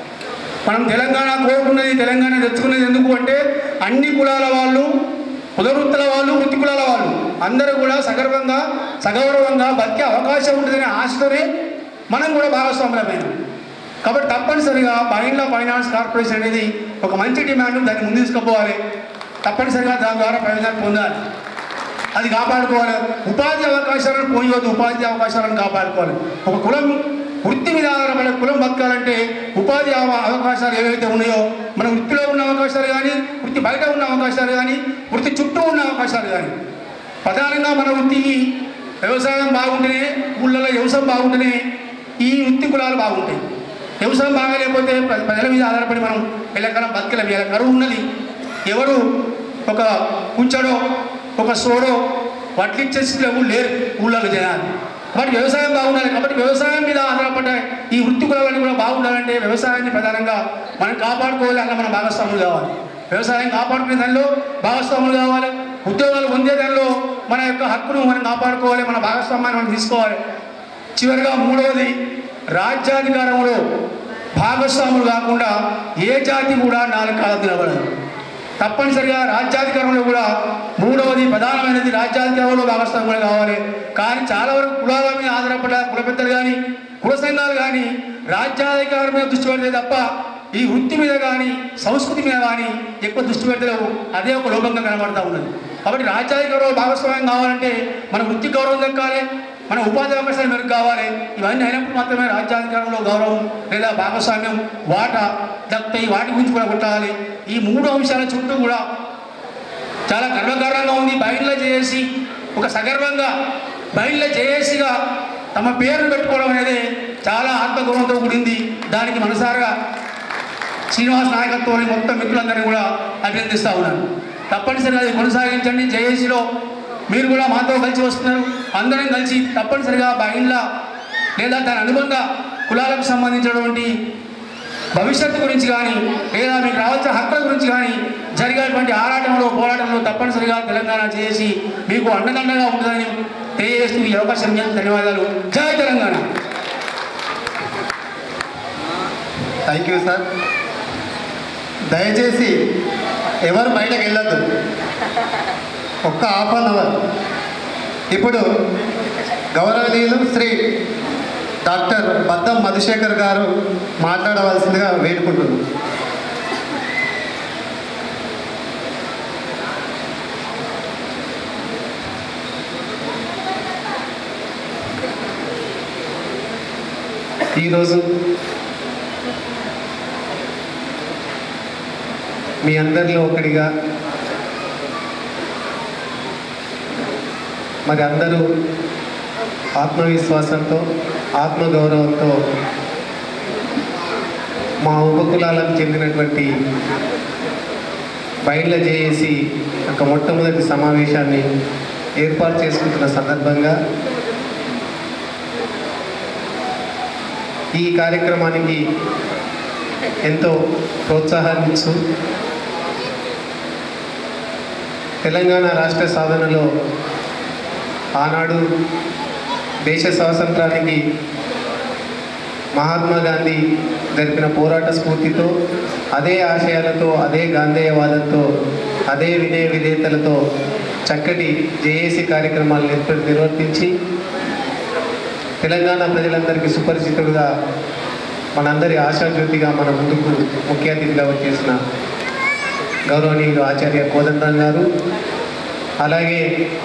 మనం తెలంగాణ కోరుకున్నది తెలంగాణ తెచ్చుకున్నది ఎందుకు అంటే అన్ని కులాల వాళ్ళు కులవృత్తుల వాళ్ళు వృత్తి కులాల వాళ్ళు అందరూ కూడా సగర్వంగా సగౌరవంగా బతికే అవకాశం ఉంటుందనే ఆశతోనే మనం కూడా భాగస్వాములమైనాం కాబట్టి తప్పనిసరిగా బైండ్ల ఫైనాన్స్ కార్పొరేషన్ అనేది ఒక మంచి డిమాండ్ దాన్ని ముందు తీసుకుపోవాలి తప్పనిసరిగా దాని ద్వారా ప్రయోజనాలు పొందాలి అది కాపాడుకోవాలి ఉపాధి అవకాశాలను పోయవద్దు ఉపాధి అవకాశాలను కాపాడుకోవాలి ఒక కులం వృత్తి మీద ఆధారపడే కులం బతకాలంటే ఉపాధి అవ- అవకాశాలు ఏవైతే ఉన్నాయో మన వృత్తిలో ఉన్న అవకాశాలు కానీ వృత్తి బయట ఉన్న అవకాశాలు కానీ వృత్తి చుట్టూ ఉన్న అవకాశాలు కానీ ప్రధానంగా మన వృత్తికి వ్యవసాయం బాగుంటేనే ఊళ్ళలో వ్యవసాయం బాగుంటేనే ఈ వృత్తి కులాలు బాగుంటాయి వ్యవసాయం బాగాలేకపోతే ప్ర- ప్రజల మీద ఆధారపడి మనం ఎల్లకాలం బతకలేం ఇలా కరువు ఉన్నది ఎవరు ఒక కుంచడో ఒక సోడో వడ్లిచ్చే స్థితిలో ఎవరు లేరు ఊళ్ళలో జనాలు కాబట్టి వ్యవసాయం బాగుండాలి కాబట్టి వ్యవసాయం మీద ఆధారపడ్డ ఈ వృత్తి కులాలన్నీ కూడా బాగుండాలంటే వ్యవసాయాన్ని ప్రధానంగా మనం కాపాడుకోవాలి అలా మనం భాగస్వాములు కావాలి వ్యవసాయం కాపాడుకునే దానిలో భాగస్వాములు కావాలి ఉద్యోగాలు పొందే దానిలో మన యొక్క హక్కును మనం కాపాడుకోవాలి మన భాగస్వామ్యాన్ని మనం తీసుకోవాలి చివరిగా మూడవది రాజ్యాధికారంలో భాగస్వాములు కాకుండా ఏ జాతి కూడా నాలుగు కాలం నిలబడదు తప్పనిసరిగా రాజ్యాధికారంలో కూడా మూడవది ప్రధానమైనది రాజ్యాధికారంలో భాగస్వాములు కావాలి కానీ చాలా వరకు కులాల మీద ఆధారపడ్డ కుల పెద్దలు కానీ కుల సంఘాలు కానీ రాజ్యాధికారం మీద దృష్టి పెడితే తప్ప ఈ వృత్తి మీద కానీ సంస్కృతి మీద కానీ ఎక్కువ దృష్టి పెడతలేవు అదే ఒక లోపంగా కనబడతా ఉన్నది కాబట్టి రాజ్యాధికారంలో భాగస్వామ్యం కావాలంటే మన వృత్తి గౌరవం దక్కాలి మన ఉపాధి అవకాశాలు మెరుగు కావాలి ఇవన్నీ అయినప్పుడు మాత్రమే రాజ్యాధికారంలో గౌరవం లేదా భాగస్వామ్యం వాటా దక్కుతాయి వాటి గురించి కూడా కొట్టాలి ఈ మూడు అంశాల చుట్టూ కూడా చాలా గర్వకారణంగా ఉంది బయటలో చేసి ఒక సగర్వంగా బయటలో చేసిగా తమ పేరును పెట్టుకోవడం అనేది చాలా ఆత్మగౌరవంతో కూడింది దానికి మనసారా శ్రీనివాస్ నాయకత్వాన్ని మొత్తం మిత్రులందరినీ కూడా అభినందిస్తూ ఉన్నాను తప్పనిసరిగా అది కొనసాగించండి జేఏసీలో మీరు కూడా మాతో కలిసి వస్తున్నారు అందరం కలిసి తప్పనిసరిగా బహిండ్ల లేదా దాని అనుబంధ కులాలకు సంబంధించినటువంటి భవిష్యత్తు గురించి కానీ లేదా మీకు రావాల్సిన హక్కుల గురించి కానీ జరిగేటువంటి ఆరాటంలో పోరాటంలో తప్పనిసరిగా తెలంగాణ చేసి మీకు అండదండగా ఉంటుందని తెలియజేస్తూ ఈ అవకాశం ఇచ్చినందుకు ధన్యవాదాలు జై తెలంగాణ థ్యాంక్ యూ సార్ దయచేసి ఎవరు బయటకు వెళ్ళొద్దు ఒక్క హాఫ్ అన్ అవర్ ఇప్పుడు గౌరవనీయులు శ్రీ డాక్టర్ బద్దం మధుశేఖర్ గారు మాట్లాడవలసిందిగా వేడుకుంటున్నాను ఈరోజు మీ అందరిలో ఒకటిగా మరి అందరూ ఆత్మవిశ్వాసంతో ఆత్మగౌరవంతో మా ఉపకులాలకు చెందినటువంటి బయళ్ళ జేఏసి ఒక మొట్టమొదటి సమావేశాన్ని ఏర్పాటు చేసుకుంటున్న సందర్భంగా ఈ కార్యక్రమానికి ఎంతో ప్రోత్సాహాన్నిస్తూ తెలంగాణ రాష్ట్ర సాధనలో ఆనాడు దేశ స్వాతంత్రానికి మహాత్మా గాంధీ జరిపిన పోరాట స్ఫూర్తితో అదే ఆశయాలతో అదే గాంధేయవాదంతో అదే వినయ విధేయతలతో చక్కటి జేఏసీ కార్యక్రమాలు నిర్వ నిర్వర్తించి తెలంగాణ ప్రజలందరికీ సుపరిచితుడుగా మనందరి ఆశాజ్యోతిగా మన ముందుకు ముఖ్య అతిథిగా వచ్చేసిన గౌరవనీయులు ఆచార్య కోదండరాం గారు అలాగే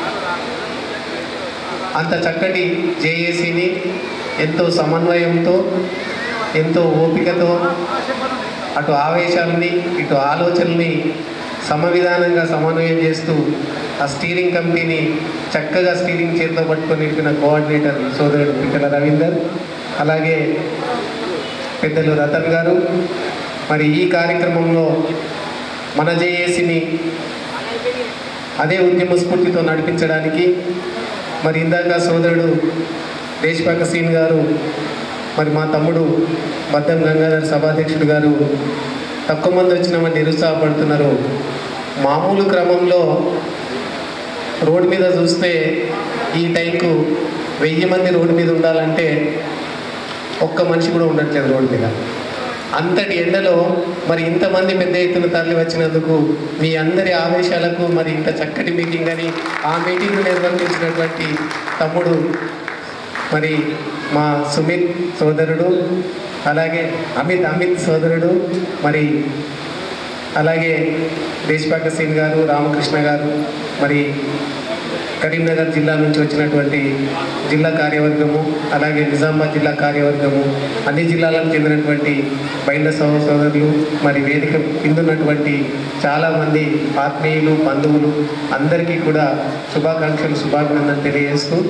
అంత చక్కటి జేఏసీని ఎంతో సమన్వయంతో ఎంతో ఓపికతో అటు ఆవేశాలని ఇటు ఆలోచనల్ని సమవిధానంగా సమన్వయం చేస్తూ ఆ స్టీరింగ్ కమిటీని చక్కగా స్టీరింగ్ చేతిలో పట్టుకొని నడిపిన కోఆర్డినేటర్ సోదరుడు పిట్టల రవీందర్ అలాగే పెద్దలు రతన్ గారు మరి ఈ కార్యక్రమంలో మన జేఏసీని అదే ఉద్యమ స్ఫూర్తితో నడిపించడానికి మరి ఇందాక సోదరుడు దేశపాక సీన్ గారు మరి మా తమ్ముడు బద్దం గంగాధర్ సభాధ్యక్షుడు గారు తక్కువ మంది వచ్చినామని నిరుత్సాహపడుతున్నారు మామూలు క్రమంలో రోడ్డు మీద చూస్తే ఈ టైంకు వెయ్యి మంది రోడ్డు మీద ఉండాలంటే ఒక్క మనిషి కూడా ఉండట్లేదు రోడ్డు మీద అంతటి ఎండలో మరి ఇంతమంది పెద్ద ఎత్తున తరలి వచ్చినందుకు మీ అందరి ఆవేశాలకు మరి ఇంత చక్కటి మీటింగ్ అని ఆ మీటింగ్ నిర్వర్తించినటువంటి తమ్ముడు మరి మా సుమిత్ సోదరుడు అలాగే అమిత్ అమిత్ సోదరుడు మరి అలాగే దేశపాక సింగ్ గారు రామకృష్ణ గారు మరి కరీంనగర్ జిల్లా నుంచి వచ్చినటువంటి జిల్లా కార్యవర్గము అలాగే నిజామాబాద్ జిల్లా కార్యవర్గము అన్ని జిల్లాలకు చెందినటువంటి బయట సహోదర సోదరులు మరి వేదిక కిందున్నటువంటి చాలామంది ఆత్మీయులు బంధువులు అందరికీ కూడా శుభాకాంక్షలు శుభాభినందనలు తెలియజేస్తూ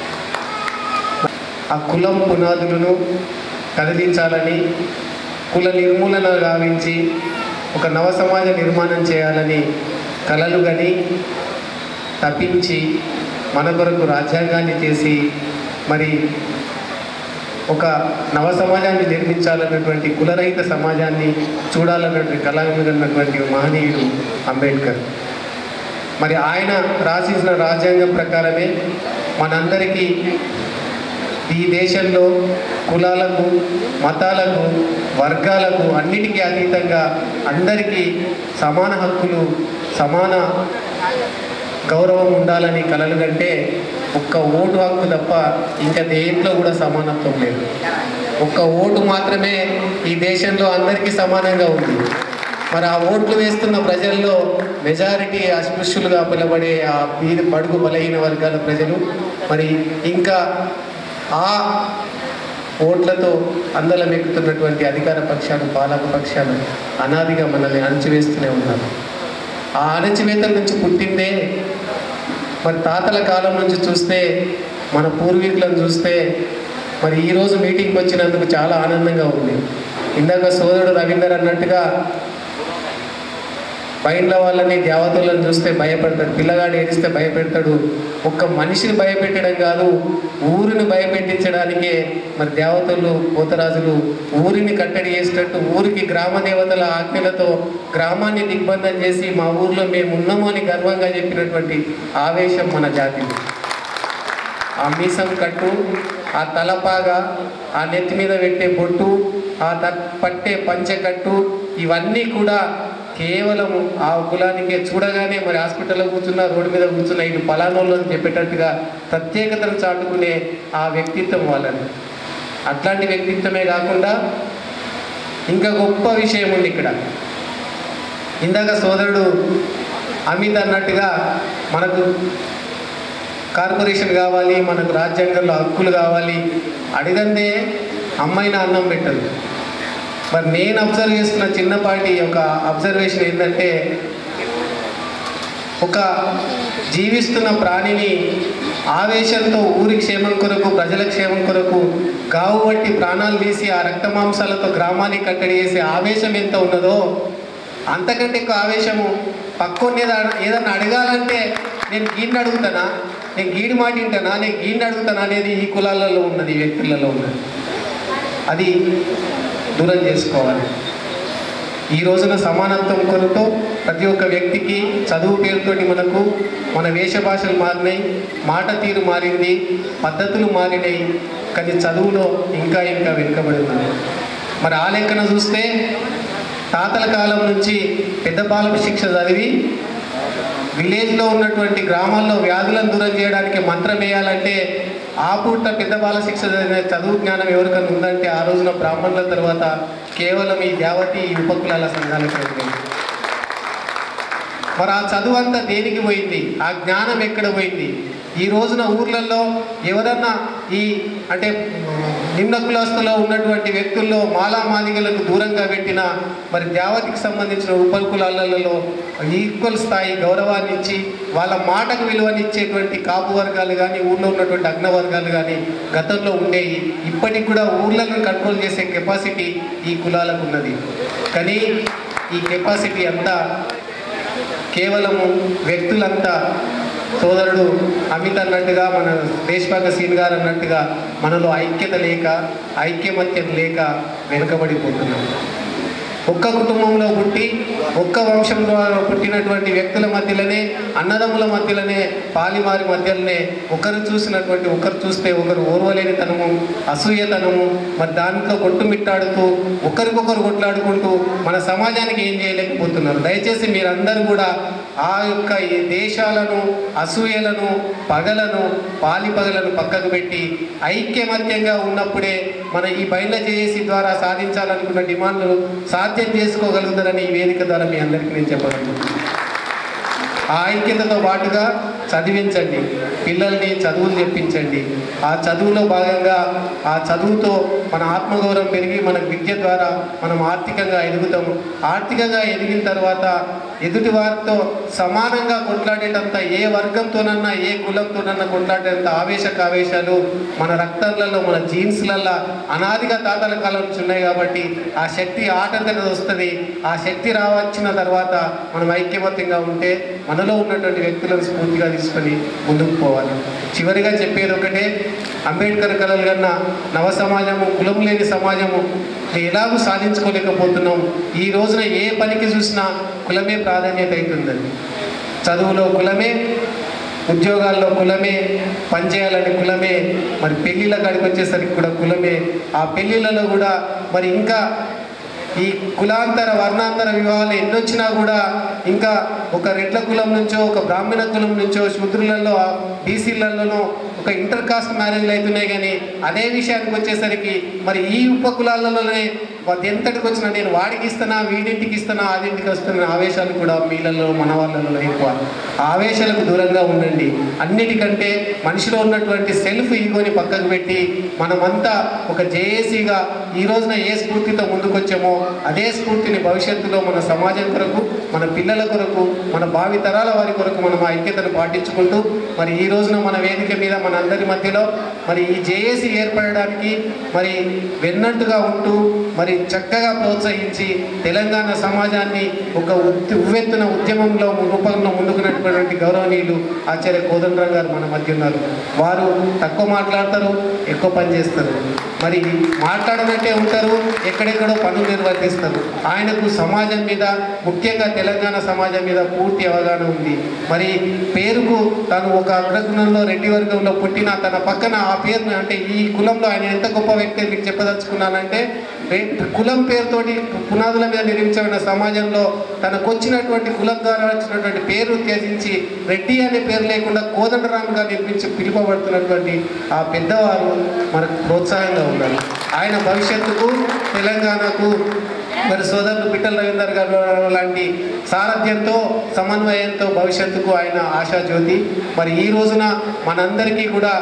ఆ కులం పునాదులను కదిలించాలని కుల నిర్మూలన గావించి ఒక నవ సమాజ నిర్మాణం చేయాలని కలలు గని తప్పించి మన కొరకు రాజ్యాంగాన్ని చేసి మరి ఒక నవ సమాజాన్ని నిర్మించాలన్నటువంటి కులరహిత సమాజాన్ని చూడాలన్నటువంటి కళాన్నటువంటి మహనీయుడు అంబేద్కర్ మరి ఆయన రాసిన రాజ్యాంగం ప్రకారమే మనందరికీ ఈ దేశంలో కులాలకు మతాలకు వర్గాలకు అన్నిటికీ అతీతంగా అందరికీ సమాన హక్కులు సమాన గౌరవం ఉండాలని కలలు కంటే ఒక్క ఓటు హక్కు తప్ప ఇంకా దేంట్లో కూడా సమానత్వం లేదు ఒక్క ఓటు మాత్రమే ఈ దేశంలో అందరికీ సమానంగా ఉంది మరి ఆ ఓట్లు వేస్తున్న ప్రజల్లో మెజారిటీ అస్పృశ్యులుగా పిలబడే ఆ బీద బడుగు బలహీన వర్గాల ప్రజలు మరి ఇంకా ఆ ఓట్లతో అందలం ఎక్కుతున్నటువంటి అధికార పక్షాలు పాలక పక్షాలు అనాదిగా మనల్ని అణచివేస్తూనే ఉన్నారు ఆ అణచివేతల నుంచి పుట్టిందే మరి తాతల కాలం నుంచి చూస్తే మన పూర్వీకులను చూస్తే మరి ఈరోజు మీటింగ్కి వచ్చినందుకు చాలా ఆనందంగా ఉంది ఇందాక సోదరుడు రవీందర్ అన్నట్టుగా బయట వాళ్ళని దేవతలను చూస్తే భయపడతాడు పిల్లగాడు ఏడిస్తే భయపెడతాడు ఒక్క మనిషిని భయపెట్టడం కాదు ఊరిని భయపెట్టించడానికే మరి దేవతలు పోతరాజులు ఊరిని కట్టడి చేసినట్టు ఊరికి గ్రామ దేవతల ఆజ్ఞలతో గ్రామాన్ని దిగ్బంధం చేసి మా ఊర్లో మేము ఉన్నాము అని గర్వంగా చెప్పినటువంటి ఆవేశం మన జాతిది ఆ మీసం కట్టు ఆ తలపాగా ఆ నెత్తి మీద పెట్టే బొట్టు ఆ త పట్టే పంచెకట్టు ఇవన్నీ కూడా కేవలం ఆ కులానికే చూడగానే మరి హాస్పిటల్లో కూర్చున్న రోడ్డు మీద కూర్చున్న ఇటు పలానోళ్ళు అని చెప్పేటట్టుగా ప్రత్యేకతను చాటుకునే ఆ వ్యక్తిత్వం వాళ్ళని అట్లాంటి వ్యక్తిత్వమే కాకుండా ఇంకా గొప్ప విషయం ఉంది ఇక్కడ ఇందాక సోదరుడు అమిత్ అన్నట్టుగా మనకు కార్పొరేషన్ కావాలి మనకు రాజ్యాంగంలో హక్కులు కావాలి అడిగందే అమ్మాయిన అన్నం పెట్టదు మరి నేను అబ్జర్వ్ చేస్తున్న చిన్నపాటి ఒక అబ్జర్వేషన్ ఏంటంటే ఒక జీవిస్తున్న ప్రాణిని ఆవేశంతో ఊరి క్షేమం కొరకు ప్రజల క్షేమం కొరకు గావు వంటి ప్రాణాలు తీసి ఆ రక్త మాంసాలతో గ్రామాన్ని కట్టడి చేసే ఆవేశం ఎంత ఉన్నదో అంతకంటే ఎక్కువ ఆవేశము పక్కోని ఏదన్నా అడగాలంటే నేను గీడిని అడుగుతానా నేను గీడి మాట వింటానా నేను గీడిని అడుగుతానా అనేది ఈ కులాలలో ఉన్నది ఈ వ్యక్తులలో ఉన్నది అది దూరం చేసుకోవాలి ఈ రోజున సమానత్వం కొరతో ప్రతి ఒక్క వ్యక్తికి చదువు పేరుతోటి మనకు మన వేష భాషలు మారినాయి మాట తీరు మారింది పద్ధతులు మారినాయి కానీ చదువులో ఇంకా ఇంకా వెనుకబడి ఉంది మరి ఆ లెక్కన చూస్తే తాతల కాలం నుంచి పెద్ద బాలక శిక్ష చదివి విలేజ్లో ఉన్నటువంటి గ్రామాల్లో వ్యాధులను దూరం చేయడానికి మంత్రం వేయాలంటే ఆ పూట పెద్ద బాల శిక్ష చదివిన చదువు జ్ఞానం ఎవరికైనా ఉందంటే ఆ రోజున బ్రాహ్మణుల తర్వాత కేవలం ఈ దేవతి ఈ ఉపకులాల సంఘాలకు వెళ్ళింది మరి ఆ చదువు అంతా దేనికి పోయింది ఆ జ్ఞానం ఎక్కడ పోయింది ఈ రోజున ఊర్లలో ఎవరన్నా ఈ అంటే నిమ్న కులస్తులో ఉన్నటువంటి వ్యక్తుల్లో మాలామాదిగలకు దూరంగా పెట్టిన మరి దేవతకి సంబంధించిన ఉప కులాలలో ఈక్వల్ స్థాయి గౌరవాన్ని ఇచ్చి వాళ్ళ మాటకు విలువనిచ్చేటువంటి కాపు వర్గాలు కానీ ఊళ్ళో ఉన్నటువంటి అగ్న వర్గాలు కానీ గతంలో ఉండేవి ఇప్పటికి కూడా ఊర్లను కంట్రోల్ చేసే కెపాసిటీ ఈ కులాలకు ఉన్నది కానీ ఈ కెపాసిటీ అంతా కేవలము వ్యక్తులంతా సోదరుడు అమిత్ అన్నట్టుగా మన దేశపాక సీన్ గారు అన్నట్టుగా మనలో ఐక్యత లేక ఐక్యమత్యం లేక వెనుకబడిపోతున్నాం ఒక్క కుటుంబంలో పుట్టి ఒక్క వంశంలో పుట్టినటువంటి వ్యక్తుల మధ్యలోనే అన్నదమ్ముల మధ్యలోనే పాలిమారి మధ్యలోనే ఒకరు చూసినటువంటి ఒకరు చూస్తే ఒకరు ఓర్వలేనితనము అసూయతనము మరి దాంట్లో కొట్టుమిట్టాడుతూ ఒకరికొకరు కొట్లాడుకుంటూ మన సమాజానికి ఏం చేయలేకపోతున్నారు దయచేసి మీరందరూ కూడా ఆ యొక్క ఈ దేశాలను అసూయలను పగలను పాలి పగలను పక్కకు పెట్టి ఐక్యమత్యంగా ఉన్నప్పుడే మన ఈ బయట జేఏసీ ద్వారా సాధించాలనుకున్న డిమాండ్లు సాధ్యం చేసుకోగలుగుతారని ఈ వేదిక ద్వారా మీ అందరికీ నేను చెప్పగలుగుతున్నాను ఆ ఐక్యతతో పాటుగా చదివించండి పిల్లల్ని చదువులు చెప్పించండి ఆ చదువులో భాగంగా ఆ చదువుతో మన ఆత్మగౌరవం పెరిగి మన విద్య ద్వారా మనం ఆర్థికంగా ఎదుగుతాము ఆర్థికంగా ఎదిగిన తర్వాత ఎదుటి వారితో సమానంగా కొట్లాడేటంత ఏ వర్గంతోనన్నా ఏ కులంతోనన్నా కొట్లాడేంత ఆవేశక ఆవేశాలు మన రక్తాలలో మన జీన్స్లల్లో అనాదిగా తాతల కాలం నుంచి ఉన్నాయి కాబట్టి ఆ శక్తి ఆటంకత వస్తుంది ఆ శక్తి రావచ్చిన తర్వాత మనం ఐక్యమత్యంగా ఉంటే మనలో ఉన్నటువంటి వ్యక్తులను స్ఫూర్తిగా తీసుకొని ముందుకు పోవాలి చివరిగా చెప్పేది ఒకటే అంబేద్కర్ కలలు కన్నా నవ సమాజము కులం లేని సమాజము ఎలాగూ సాధించుకోలేకపోతున్నాం ఈ రోజున ఏ పనికి చూసినా కులమే ప్రాధాన్యత అవుతుందండి చదువులో కులమే ఉద్యోగాల్లో కులమే పనిచేయాలని కులమే మరి పెళ్ళిళ్ళ కాడికి వచ్చేసరికి కూడా కులమే ఆ పెళ్ళిళ్ళలో కూడా మరి ఇంకా ఈ కులాంతర వర్ణాంతర వివాహాలు ఎన్నొచ్చినా కూడా ఇంకా ఒక రెడ్ల కులం నుంచో ఒక బ్రాహ్మణ కులం నుంచో శూద్రులలో బీసీలలోనో ఒక ఇంటర్ కాస్ట్ మ్యారేజ్లు అవుతున్నాయి కానీ అదే విషయానికి వచ్చేసరికి మరి ఈ ఉప కులాలలోనే వాటి ఎంతటికి వచ్చినా నేను వాడికి ఇస్తానా వీడింటికి ఇస్తానా ఆదింటికి వస్తున్న ఆవేశాలు కూడా మీలలో మన వాళ్ళలో ఎక్కువ ఆవేశాలకు దూరంగా ఉండండి అన్నిటికంటే మనిషిలో ఉన్నటువంటి సెల్ఫ్ ఈగోని పక్కకు పెట్టి మనమంతా ఒక జేఏసీగా ఈ రోజున ఏ స్ఫూర్తితో ముందుకొచ్చామో అదే స్ఫూర్తిని భవిష్యత్తులో మన సమాజం కొరకు మన పిల్లల కొరకు మన భావి తరాల వారి కొరకు మనం ఆ ఐక్యతను పాటించుకుంటూ మరి ఈ రోజున మన వేదిక మీద మన అందరి మధ్యలో మరి ఈ జేఏసీ ఏర్పడడానికి మరి వెన్నట్టుగా ఉంటూ మరి చక్కగా ప్రోత్సహించి తెలంగాణ సమాజాన్ని ఒక ఉత్- ఉవ్వెత్తున ఉద్యమంలో రూపంలో ముందుకున్నటువంటి గౌరవనీయులు ఆచార్య కోదండరావు గారు మన మధ్య ఉన్నారు వారు తక్కువ మాట్లాడతారు ఎక్కువ పని చేస్తారు మరి మాట్లాడనట్టే ఉంటారు ఎక్కడెక్కడో పనులు నిర్వర్తిస్తారు ఆయనకు సమాజం మీద ముఖ్యంగా తెలంగాణ సమాజం మీద పూర్తి అవగాహన ఉంది మరి పేరుకు తను ఒక అగ్రకులంలో రెడ్డి వర్గంలో పుట్టిన తన పక్కన ఆ పేరును అంటే ఈ కులంలో ఆయన ఎంత గొప్ప వ్యక్తి అని మీకు చెప్పదలుచుకున్నానంటే రే- కులం పేరుతోటి పునాదుల మీద నిర్మించబడిన సమాజంలో తనకు వచ్చినటువంటి కులం ద్వారా వచ్చినటువంటి పేరు త్యజించి రెడ్డి అనే పేరు లేకుండా కోదండరాముగా నిర్మించి పిలుపబడుతున్నటువంటి ఆ పెద్దవారు మనకు ప్రోత్సాహంగా ఉన్నారు ఆయన భవిష్యత్తుకు తెలంగాణకు మరి సోదరులు పిట్టల రవీందర్ గారు లాంటి సారథ్యంతో సమన్వయంతో భవిష్యత్తుకు ఆయన ఆశాజ్యోతి మరి ఈ రోజున మనందరికీ కూడా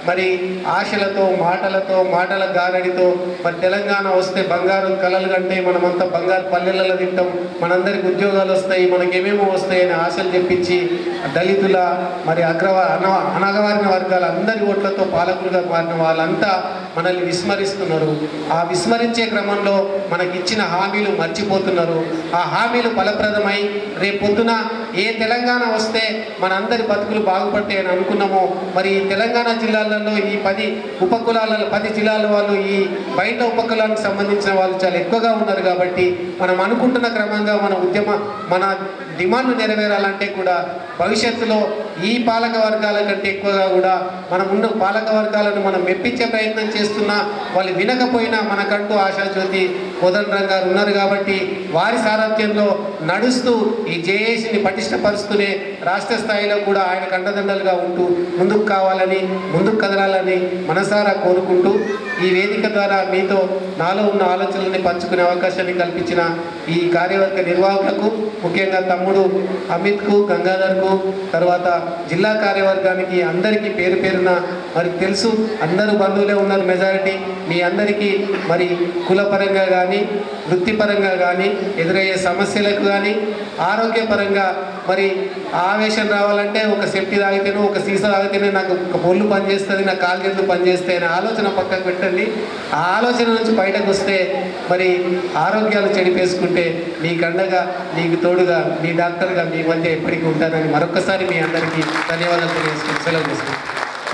మరి ఆశలతో మాటలతో మాటల గారడితో మరి తెలంగాణ వస్తే బంగారు కలలు కంటే మనమంతా బంగారు పల్లెలలో తింటాం మనందరికి ఉద్యోగాలు వస్తాయి మనకేమేమో వస్తాయి అని ఆశలు చెప్పించి దళితుల మరి అగ్రవ అన అనగవారిన వర్గాల అందరి ఓట్లతో పాలకులుగా మారిన వాళ్ళంతా మనల్ని విస్మరిస్తున్నారు ఆ విస్మరించే క్రమంలో మనకి ఇచ్చిన హామీలు మర్చిపోతున్నారు ఆ హామీలు ఫలప్రదమై రేపు పొద్దున ఏ తెలంగాణ వస్తే మనందరి బతుకులు బాగుపడతాయని అనుకున్నామో మరి ఈ తెలంగాణ జిల్లాలలో ఈ పది ఉపకులాలలో పది జిల్లాల వాళ్ళు ఈ బయట ఉపకులానికి సంబంధించిన వాళ్ళు చాలా ఎక్కువగా ఉన్నారు కాబట్టి మనం అనుకుంటున్న క్రమంగా మన ఉద్యమ మన డిమాండ్లు నెరవేరాలంటే కూడా భవిష్యత్తులో ఈ పాలక వర్గాల కంటే ఎక్కువగా కూడా మనం ఉన్న పాలక వర్గాలను మనం మెప్పించే ప్రయత్నం చేస్తున్నా వాళ్ళు వినకపోయినా మనకంటూ ఆశాజ్యోతి కోదండరాం గారు ఉన్నారు కాబట్టి వారి సారథ్యంలో నడుస్తూ ఈ జేఏసీని పటిష్టపరుస్తూనే రాష్ట్ర స్థాయిలో కూడా ఆయన కండదండలుగా ఉంటూ ముందుకు కావాలని ముందుకు కదలాలని మనసారా కోరుకుంటూ ఈ వేదిక ద్వారా మీతో నాలో ఉన్న ఆలోచనల్ని పంచుకునే అవకాశాన్ని కల్పించిన ఈ కార్యవర్గ నిర్వాహకులకు ముఖ్యంగా తమ్ముడు అమిత్కు గంగాధర్కు తర్వాత జిల్లా కార్యవర్గానికి అందరికీ పేరు పేరున మరి తెలుసు అందరూ బంధువులే ఉన్నారు మెజారిటీ మీ అందరికీ మరి కులపరంగా కానీ వృత్తిపరంగా కానీ ఎదురయ్యే సమస్యలకు కానీ ఆరోగ్యపరంగా మరి ఆవేశం రావాలంటే ఒక సెఫ్టీ తాగితేనో ఒక సీసా తాగితేనే నాకు ఒక ఒళ్ళు పనిచేస్తుంది నా కాలు చేతులు పనిచేస్తాయి అనే ఆలోచన పక్కకు పెట్టండి ఆ ఆలోచన నుంచి బయటకు వస్తే మరి ఆరోగ్యాలు చెడిపేసుకుంటే నీకు అండగా నీకు తోడుగా మీ డాక్టర్గా మీ మధ్య ఎప్పటికీ ఉంటానని మరొకసారి మీ అందరికీ ధన్యవాదాలు తెలియజేసుకుని సెలవు తీసుకుంటాను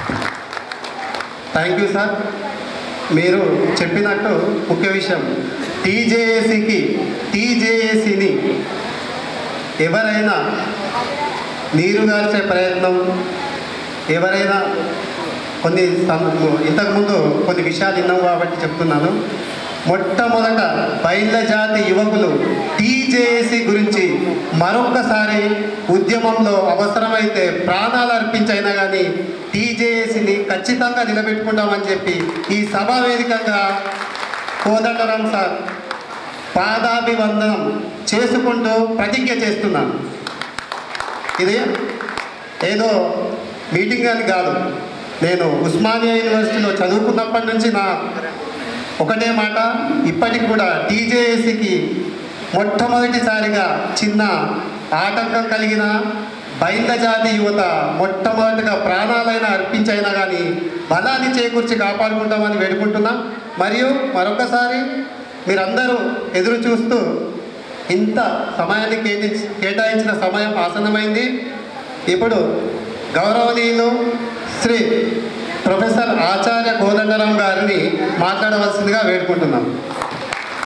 థ్యాంక్ యూ సార్ మీరు చెప్పినట్టు ముఖ్య విషయం టీజేఏసీకి టీజేఏసీని ఎవరైనా నీరుగార్చే ప్రయత్నం ఎవరైనా కొన్ని సం- ఇంతకుముందు కొన్ని విషయాలు విన్నాం కాబట్టి చెప్తున్నాను మొట్టమొదట బయళ్ళ జాతి యువకులు టీజేఏసీ గురించి మరొక్కసారి ఉద్యమంలో అవసరమైతే ప్రాణాలు అర్పించైనా కానీ టీజేఏసీని ఖచ్చితంగా నిలబెట్టుకుంటామని చెప్పి ఈ సభా వేదికగా కోదండరాం సార్ పాదాభివందనం చేసుకుంటూ ప్రతిజ్ఞ చేస్తున్నాను ఇది ఏదో మీటింగ్ అని కాదు నేను ఉస్మానియా యూనివర్సిటీలో చదువుకున్నప్పటి నుంచి నా ఒకటే మాట ఇప్పటికి కూడా టీజేఏసీకి మొట్టమొదటిసారిగా చిన్న ఆటంకం కలిగిన బయళ్ళ జాతి యువత మొట్టమొదటిగా ప్రాణాలైనా అర్పించైనా కానీ బలాన్ని చేకూర్చి కాపాడుకుంటామని వేడుకుంటున్నా మరియు మరొకసారి మీరందరూ ఎదురు చూస్తూ ఇంత సమయాన్ని కేటాయించి కేటాయించిన సమయం ఆసన్నమైంది ఇప్పుడు గౌరవనీయులు శ్రీ ప్రొఫెసర్ ఆచార్య కోదండరాం గారిని మాట్లాడవలసిందిగా వేడుకుంటున్నాం